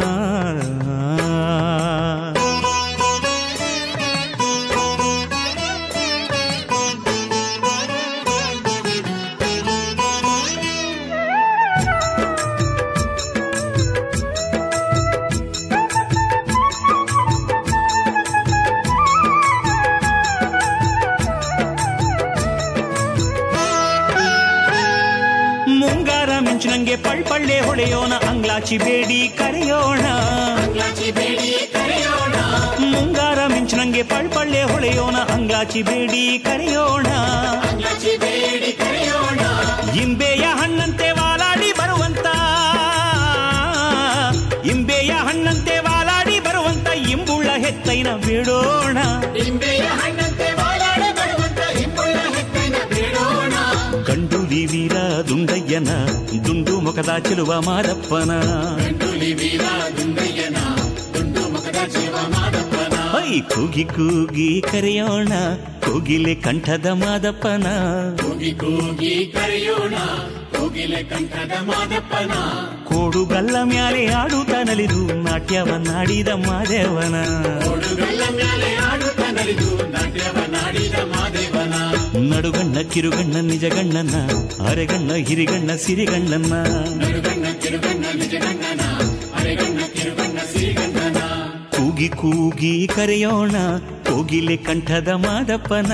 ಮುಂಗಾರ ಮಿಂಚಿನಂಗೆ ಪಳ್ಪಳ್ಳೆ ಹೊಳೆಯೋಣ ಅಂಗ್ಲಾಚಿ ಬೇಡಿ ಕರೆಯೋಣ ಮುಂಗಾರ ಮಿಂಚಿನಂಗೆ ಪಳ್ಪಳ್ಳೆ ಹೊಳೆಯೋಣ ಅಂಗ್ಲಾಚಿ ಬೇಡಿ ಕರೆಯೋಣ ಇಂಬೆಯ ಹಣ್ಣಂತೆ ವಾಲಾಡಿ ಬರುವಂತ ಇಂಬೆಯ ಹಣ್ಣಂತೆ ವಾಲಾಡಿ ಬರುವಂತ ಇಂಬುಳ್ಳ ಹೆತ್ತೈನ ಬಿಡೋಣ ಇಂಬೆಯ ಹಣ್ಣಂತೆ ವಾಲಾಡಿ ಬರುವಂತ ಇಂಬುಳ್ಳ ಹೆತ್ತೈನ ಬಿಡೋಣ ಗಂಡುಲಿ ವೀರ ದುಂಡಯ್ಯನ ದುಂಡು ಮುಖದ ಚೆಲುವ ಮಾದಪ್ಪನ ಐ ಕೂಗಿ ಕೂಗಿ ಕರೆಯೋಣ ಕೋಗಿಲೆ ಕಂಠದ ಮಾದಪ್ಪನ ಕೂಗಿ ಕೂಗಿ ಕರೆಯೋಣ ಕೋಗಿಲೆ ಕಂಠದ ಮಾದಪ್ಪನ ಕೋಡುಗಲ್ಲ ಮ್ಯಾಲೆ ಆಡುತ್ತ ನಲಿದು ನಾಟ್ಯವ ನಾಡಿದ ಮಾದೇವನ ಕೋಡುಗಲ್ಲ ಮ್ಯಾಲೆ ಆಡುತ್ತ ನಲಿದು ನಾಟ್ಯವ ನಾಡಿದ ಮಾದೇವನ ನಡುಗಣ್ಣ ಕಿರುಗಣ್ಣ ನಿಜಗಣ್ಣನ ಅರೆಗಣ್ಣ ಹಿರಿಗಣ್ಣ ಸಿರಿಗಣ್ಣನ ನಡುಗಣ್ಣ ಕಿರುಗಣ್ಣ ನಿಜಗಣ್ಣನ ಅರೆಗಣ್ಣ ಕಿರುಗಣ್ಣ ಸಿರಿಗಣ್ಣನ ಕೂಗಿ ಕೂಗಿ ಕೂಗಿ ಕರೆಯೋಣ ಕೋಗಿಲೆ ಕಂಠದ ಮಾದಪ್ಪನ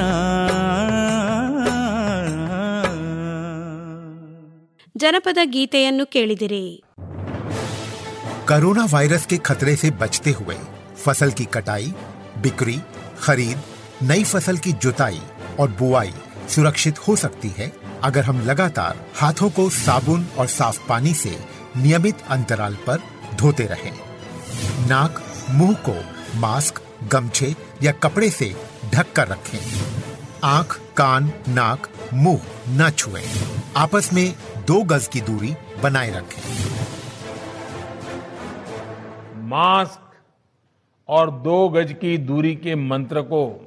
ಜನಪದ ಗೀತೆಯನ್ನು ಕೇಳಿದಿರಿ कोरोना वायरस के खतरे से बचते हुए फसल की कटाई बिक्री खरीद नई फसल की जुताई और बुआई सुरक्षित हो सकती है अगर हम लगातार हाथों को साबुन और साफ पानी से नियमित अंतराल पर धोते रहें। नाक मुंह को मास्क गमछे या कपड़े से ढक कर रखें आंख कान नाक मुंह न छुएं। आपस में दो गज की दूरी बनाए रखें मास्क और दो गज की दूरी के मंत्र को